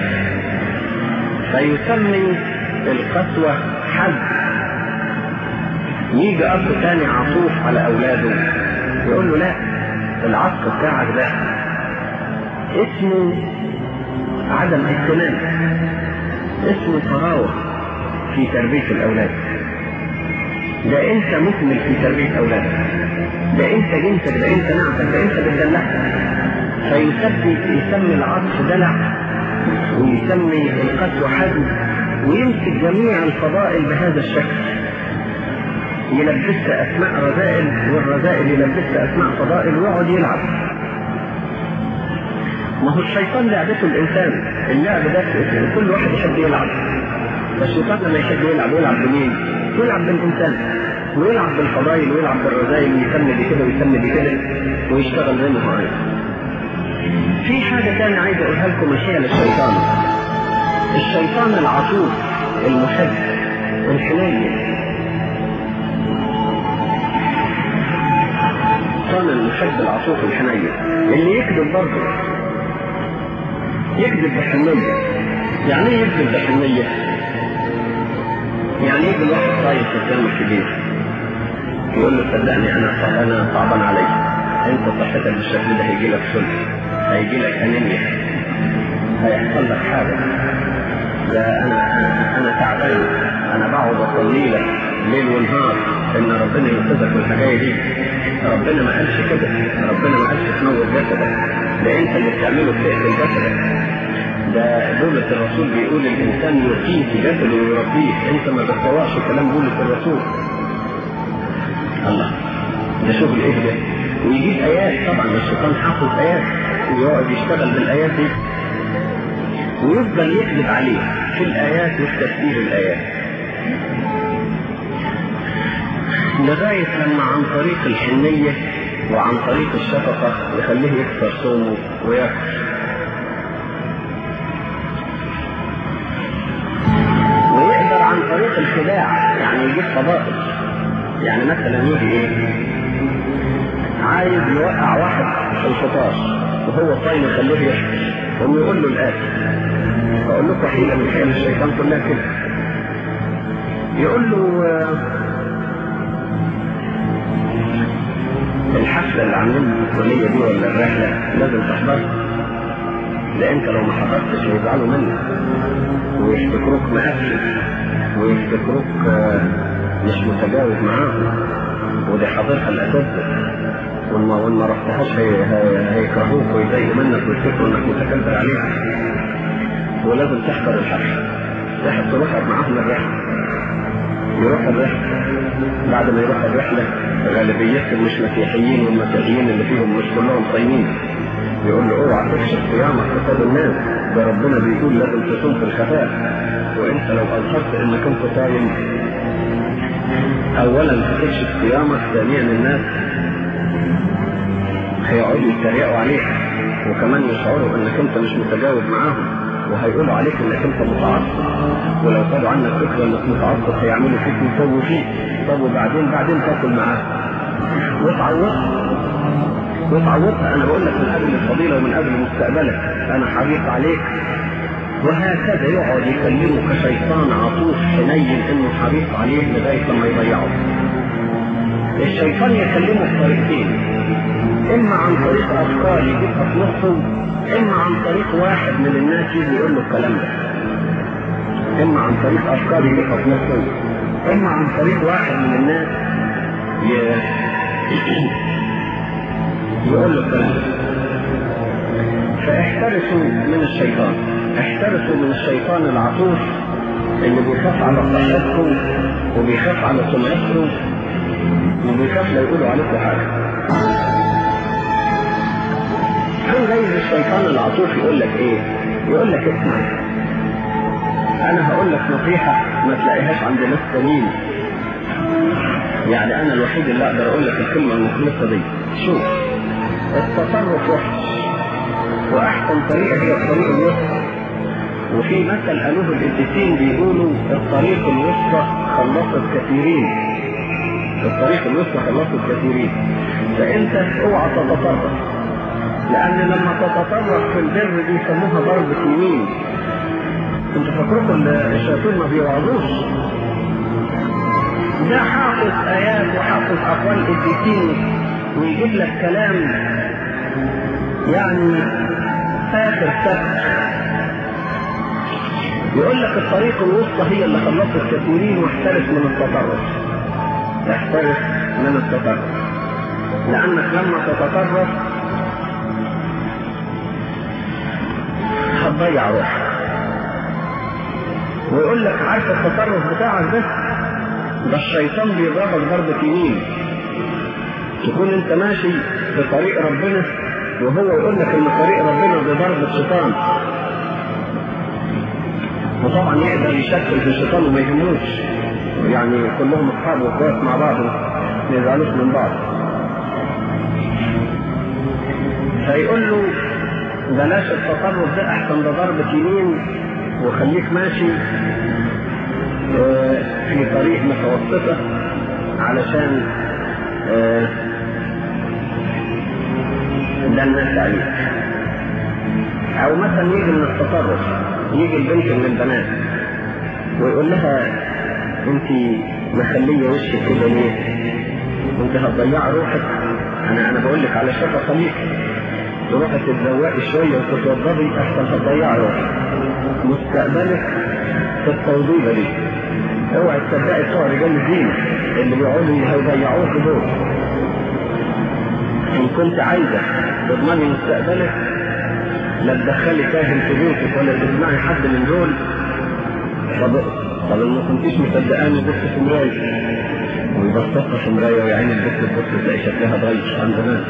فيسمي القسوه حد يجي اب تاني عطوف على اولاده يقول له لا العطف بتاعك ده اسمه عدم اهتمام اسمه فراغ في تربيه الاولاد ده انت مكمل في تربية اولادك ده انت جنسك ده انت نعتك ده انت بتدلعك فيسمي يسمي العطف دلع ويسمي القسوة حزم ويمسك جميع الفضائل بهذا الشكل يلبسها اسماء رذائل والرذائل يلبسها اسماء فضائل ويقعد يلعب ما هو الشيطان لعبته الانسان اللعب ده كل واحد يحب يلعب فالشيطان لما يحب يلعب يلعب بمين؟ يلعب بالإنسان ويلعب بالفضائل ويلعب بالرذائل ويسمي دي كده ويسمي دي كده ويشتغل زي ما هو عايز. في حاجة تانية عايز أقولها لكم هي للشيطان. الشيطان العطوف المحب الحنين الشيطان المحب العطوف الحنين اللي يكذب برضه يكذب بحنية يعني ايه يكذب بحنية؟ يعني يجي الواحد طايف قدام الكبير يقول له صدقني انا انا صعبان عليك انت صحتك بالشكل ده هيجي لك سل هيجي لك انيميا هيحصل لك حاجه ده انا انا انا تعبان انا بقعد اصلي لك ليل ونهار ان ربنا ينقذك من الحكايه دي ربنا ما قالش كده ربنا ما قالش تموت جسدك ده انت اللي بتعمله بتقتل جسدك ده بولس الرسول بيقول الانسان يقيم في جسده ويربيه انت ما بتطوعش كلام بولس الرسول الله ده شغل ايه ده ويجيب ايات طبعا الشيطان حافظ ايات ويقعد يشتغل بالايات دي ويفضل يكذب عليه في الايات وفي تفسير الايات لغاية لما عن طريق الحنية وعن طريق الشفقة يخليه يكسر صومه ويكسر عن طريق الخداع يعني يجيب فضائل يعني مثلا يجي ايه عايز يوقع واحد في الفطاش وهو صايم يخليه يحكي ثم يقول له الآتي فأقول لكم حيلة من حيل الشيطان كلها كده يقول له الحفلة اللي عاملينها في الكلية دي ولا الرحلة لازم تحضرها ده انت لو ما حضرتش هيزعلوا منك ويفتكروك مقفل ويفتكروك مش متجاوز معاهم ودي حاضرها الاساتذه وما وان ما رحتهاش هي هيكرهوك ويضايقوا منك ويفتكروا انك متكبر عليهم ولازم تحضر الحفله تحب تروح معاهم الرحله يروح الرحله بعد ما يروح الرحله غالبيتهم مش مسيحيين والمسيحيين اللي فيهم مش كلهم صايمين يقول له اوعى تكشف صيامك قصاد الناس ده ربنا بيقول لازم تصوم في الخفاء وانت لو اظهرت انك انت صايم اولا هتكشف صيامك ثانيا الناس هيقعدوا يتريقوا عليك وكمان يشعروا انك انت مش متجاوب معاهم وهيقولوا عليك انك انت متعصب ولو خدوا عنك فكره انك متعصب هيعملوا فيك يسووا فيك طب وبعدين بعدين تاكل معاهم وتعوضها وتعوضها انا بقول لك من اجل الفضيله ومن اجل مستقبلك انا حريص عليك وهكذا يقعد يكلمه كشيطان عطوف حنين انه حريص عليه لغايه لما يضيعه. الشيطان يكلمه بطريقتين اما عن طريق افكار يجيبها في مخه اما عن طريق واحد من الناس يجي يقول له الكلام ده. اما عن طريق افكار يجيبها في مخه اما عن طريق واحد من الناس ي... يقول له الكلام ده. فاحترسوا من الشيطان احترسوا من الشيطان العطوف اللي بيخاف على صحتكم وبيخاف على سمعتكم وبيخاف لا يقولوا عليكم حاجه كان جاي الشيطان العطوف يقول لك ايه يقول لك اسمع انا هقول لك نصيحه ما تلاقيهاش عند ناس تانيين يعني انا الوحيد اللي اقدر اقول لك الكلمه المخلصه دي شوف التصرف وحش واحسن طريقه هي الطريق الوسطى وفي مثل قالوه القديسين بيقولوا الطريق الوسطى خلصت كثيرين الطريق الوسطى خلصت كثيرين فانت اوعى تتطرف لان لما تتطرف في البر دي يسموها ضربة يمين انت فاكركم الشياطين ما بيوعظوش ده حافظ ايات وحافظ اقوال القديسين ويجيب لك كلام يعني اخر سبت يقول لك الطريق الوسطى هي اللي خلصت الكثيرين واحترس من التطرف احترس من التطرف لانك لما تتطرف هتضيع روحك ويقول لك عارف التطرف بتاعك ده ده الشيطان بيضربك ضربة يمين تكون انت ماشي في طريق ربنا وهو يقول لك ان طريق ربنا ده ضربة شيطان وطبعا يقدر يشكل في الشيطان وما يهموش يعني كلهم اصحاب واخوات مع بعض ما يزعلوش من بعض فيقول له بلاش التطرف ده احسن ده ضربة يمين وخليك ماشي في طريق متوسطة علشان ده الناس عليك او مثلا يجي من التطرف يجي البنت من البنات ويقول لها انت مخليه وشك كده ليه؟ انت هتضيع روحك انا انا بقول لك على شفا خليك تروحي تتزوقي شويه وتتوضبي احسن هتضيع روحك مستقبلك في التوظيفه دي اوعي تصدقي بتوع رجال الدين اللي بيقعدوا هيضيعوك دول ان كنت عايزه تضمني مستقبلك لا تدخلي كاهن في بيتك ولا تسمعي حد من دول طب طب ما كنتيش مصدقاني بص في مرايه ويبسطها في مرايه ويعين البنت تبص تلاقي شكلها ضيق عن زمان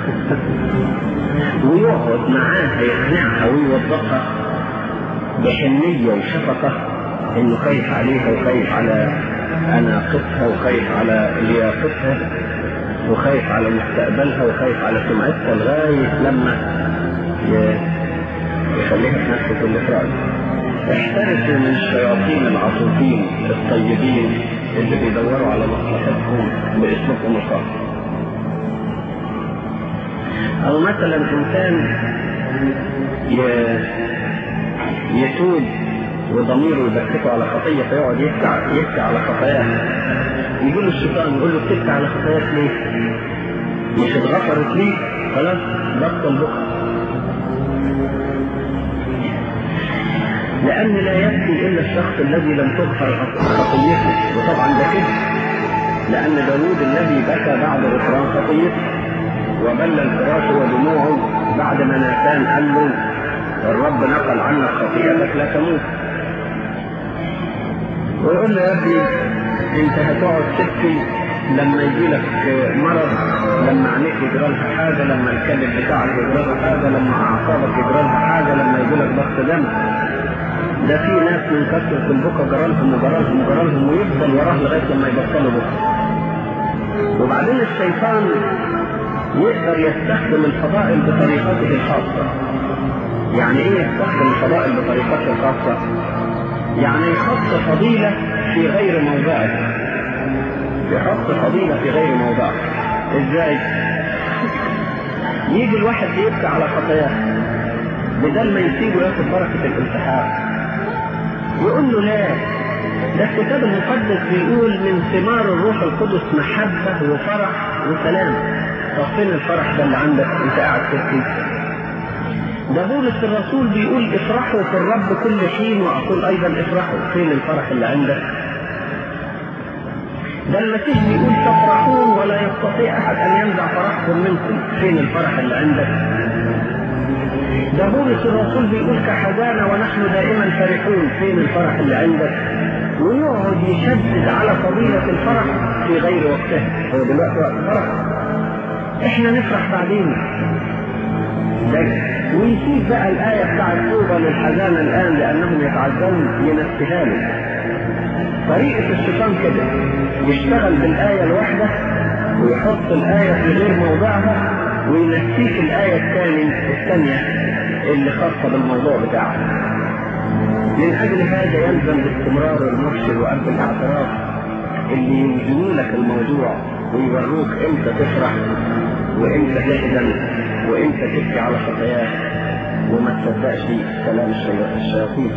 ويقعد معاها يقنعها ويوضحها بحنية وشفقة انه خايف عليها وخايف على اناقتها وخايف على لياقتها وخايف على مستقبلها وخايف على سمعتها لغاية لما يخليها تنفذ اللي في رأيه احترسوا من الشياطين العاطفيين الطيبين اللي بيدوروا على مصلحتكم باسلوبهم الخاص او مثلا انسان يتوب وضميره يبكته على خطيه فيقعد يبكي يبكي على خطاياه يقول له الشيطان يقول له بتبكي على خطاياك ليه؟ مش اتغفرت ليك خلاص بطل بكره لأن لا يكفي إلا الشخص الذي لم تغفر خطيته وطبعا ده كده لأن داوود الذي بكى بعد غفران خطيته وبل الفراش ودموعه بعد ما ناتان قال له الرب نقل عنك خطيئتك لا تموت ويقول له يا ابني انت هتقعد تبكي لما يجي لك مرض لما عينيك يجرى لها حاجه لما الكلب بتاعك يجرى له حاجه لما اعصابك يجرى لها حاجه لما يجي لك ضغط دم ده في ناس من كثرة البكا جرى لهم وجرى لهم وجرى لهم ويفضل وراه لغايه لما يبطلوا بكا وبعدين الشيطان يقدر يستخدم الفضائل بطريقته الخاصة يعني ايه يستخدم الفضائل بطريقته الخاصة يعني يحط فضيلة في غير موضعها يحط فضيلة في غير موضعها ازاي يجي الواحد يبكي على خطاياه بدل ما يسيبه ياخد بركة الالتحاق يقول له لا ده الكتاب المقدس بيقول من ثمار الروح القدس محبة وفرح وسلام طب فين الفرح ده اللي عندك انت قاعد تبكي ده بولس الرسول بيقول افرحوا في الرب كل حين واقول ايضا افرحوا فين الفرح اللي عندك ده المسيح بيقول تفرحون ولا يستطيع احد ان ينزع فرحكم منكم فين الفرح اللي عندك ده بولس الرسول بيقول كحزانة ونحن دائما فرحون فين الفرح اللي عندك ويقعد يشدد على فضيلة الفرح في غير وقتها هو دلوقتي وقت فرح احنا نفرح بعدين ويسيب بقى الآية بتاعت طوبى للحزانة الآن لأنهم يتعزون ينسيها له طريقة الشيطان كده يشتغل بالآية الواحدة ويحط الآية في غير موضعها وينسيك الآية الثانية الثانية اللي خاصة بالموضوع بتاعها من أجل هذا يلزم باستمرار المرشد وقلب الاعتراف اللي يوزنوا لك الموضوع ويوروك امتى تفرح وامتى تحزن وامتى تبكي على خطاياك وما تصدقش كلام الشياطين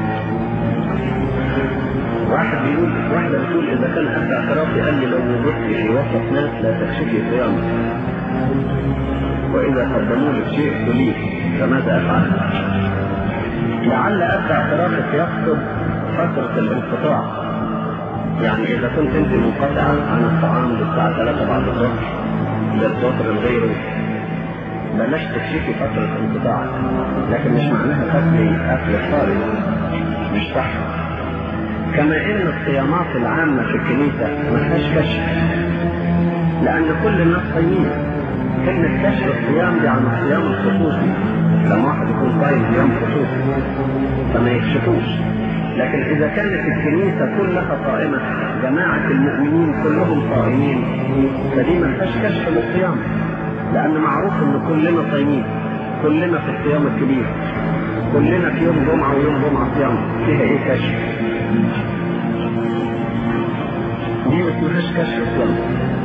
واحد بيقول واحدة بتقول إذا كان أب اعترافي قال لي لو وجدت في وسط ناس لا تكشفي صيامك وإذا قدموا لك شيء تليك فماذا أفعل؟ لعل أب اعترافك يقصد فترة الانقطاع يعني إذا كنت أنت منقطعة عن الطعام للساعة 3 بعد الظهر للظهر الغير بلاش تكشفي فترة انقطاعك لكن مش معناها تاكلي أكل خارج مش صح كما ان الصيامات العامة في الكنيسة ما فيهاش كشف لان كل الناس صايمين كلمة كشف الصيام دي عن الصيام الخصوصي لما واحد يكون صايم صيام خصوصي فما يكشفوش لكن اذا كانت الكنيسة كلها صائمة جماعة المؤمنين كلهم صائمين فدي ما فيهاش كشف للصيام لان معروف ان كلنا صايمين كلنا في الصيام الكبير كلنا في يوم جمعة ويوم جمعة صيام فيها ايه كشف دي ما اسمهاش كشف اصلا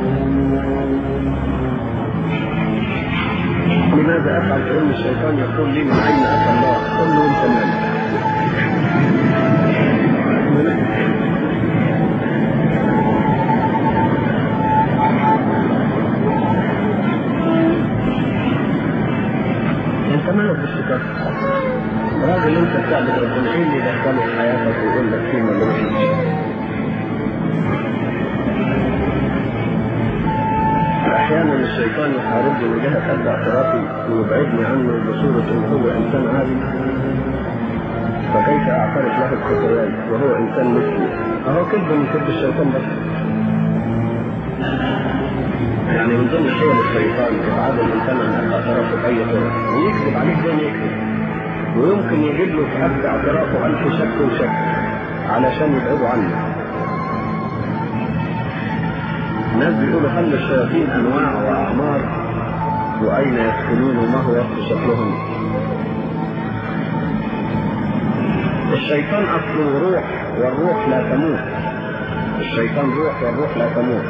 لماذا افعل فان الشيطان يقول لي من اين اتى الله قل له انت مالك انت مالك بالشيطان راجل انت بتعبد ربنا ايه اللي يدخله في حياتك ويقول لك فيه ولا مفيش احيانا الشيطان يحاربني من جهه قد اعترافي ويبعدني عنه بصوره ان هو انسان عادي فكيف اعترف له بخطاياي وهو انسان مثلي اهو كذب من كذب الشيطان بس يعني من ضمن حيل الشيطان ابعاد الانسان عن اعترافه باي طرق ويكذب عليك زي ما يكذب ويمكن يجيب له في قد اعترافه الف شك وشك علشان يبعدوا عنه الناس بيقولوا هل للشياطين انواع واعمار واين يسكنون وما هو وصف شكلهم الشيطان اصله روح والروح لا تموت الشيطان روح والروح لا تموت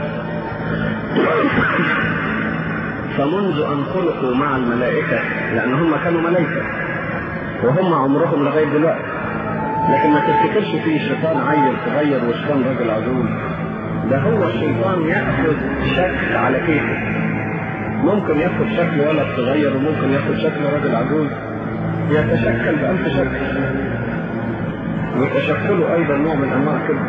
فمنذ ان خلقوا مع الملائكه لان هم كانوا ملائكه وهم عمرهم لغايه دلوقتي لكن ما تفتكرش في شيطان عيل صغير وشيطان راجل عجوز ده هو الشيطان ياخذ شكل على كيفه ممكن ياخذ شكل ولد صغير وممكن ياخذ شكل راجل عجوز يتشكل بألف شكل وتشكله أيضا نوع من أنواع الكذب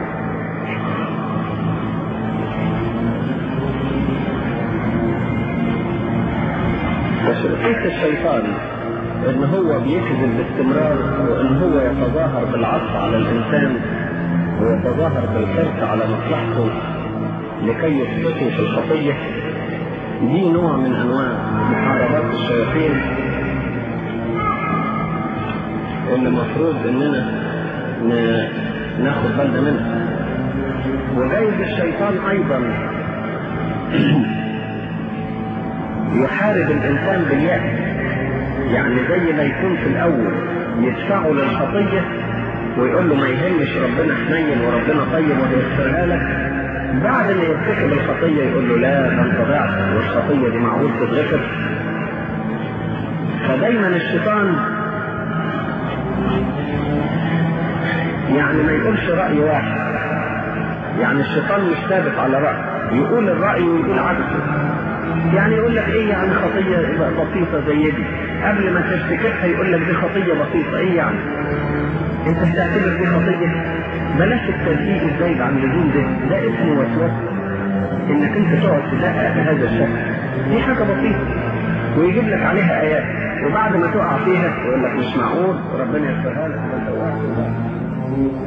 وشركية الشيطان ان هو بيكذب باستمرار وان هو يتظاهر بالعطف على الانسان ويتظاهر بالحرص على مصلحته لكي يسقطه في الخطيه دي نوع من انواع محاربات الشياطين اللي المفروض اننا ناخد بالنا منها وجايز الشيطان ايضا يحارب الانسان باليأس يعني زي ما يكون في الاول يدفعه للخطيه ويقول له ما يهمش ربنا حنين وربنا طيب وهيغفرها لك بعد ما يرتكب الخطيه يقول له لا ده انت ضعت والخطيه دي معقول تتغفر فدايما الشيطان يعني ما يقولش راي واحد يعني الشيطان مش ثابت على راي يقول الراي ويقول عكسه يعني يقول لك ايه يعني خطيه بسيطه زي دي قبل ما تفتكرها يقول لك دي خطيه بسيطه ايه يعني انت بتعتبر دي خطيه بلاش التدقيق الزايد عن اللزوم ده ده اسمه وسوسه انك انت تقعد تدقق بهذا الشكل دي حاجه بسيطه ويجيب لك عليها ايات وبعد ما تقع فيها يقول لك مش معقول ربنا يغفرها لك وانت وقعت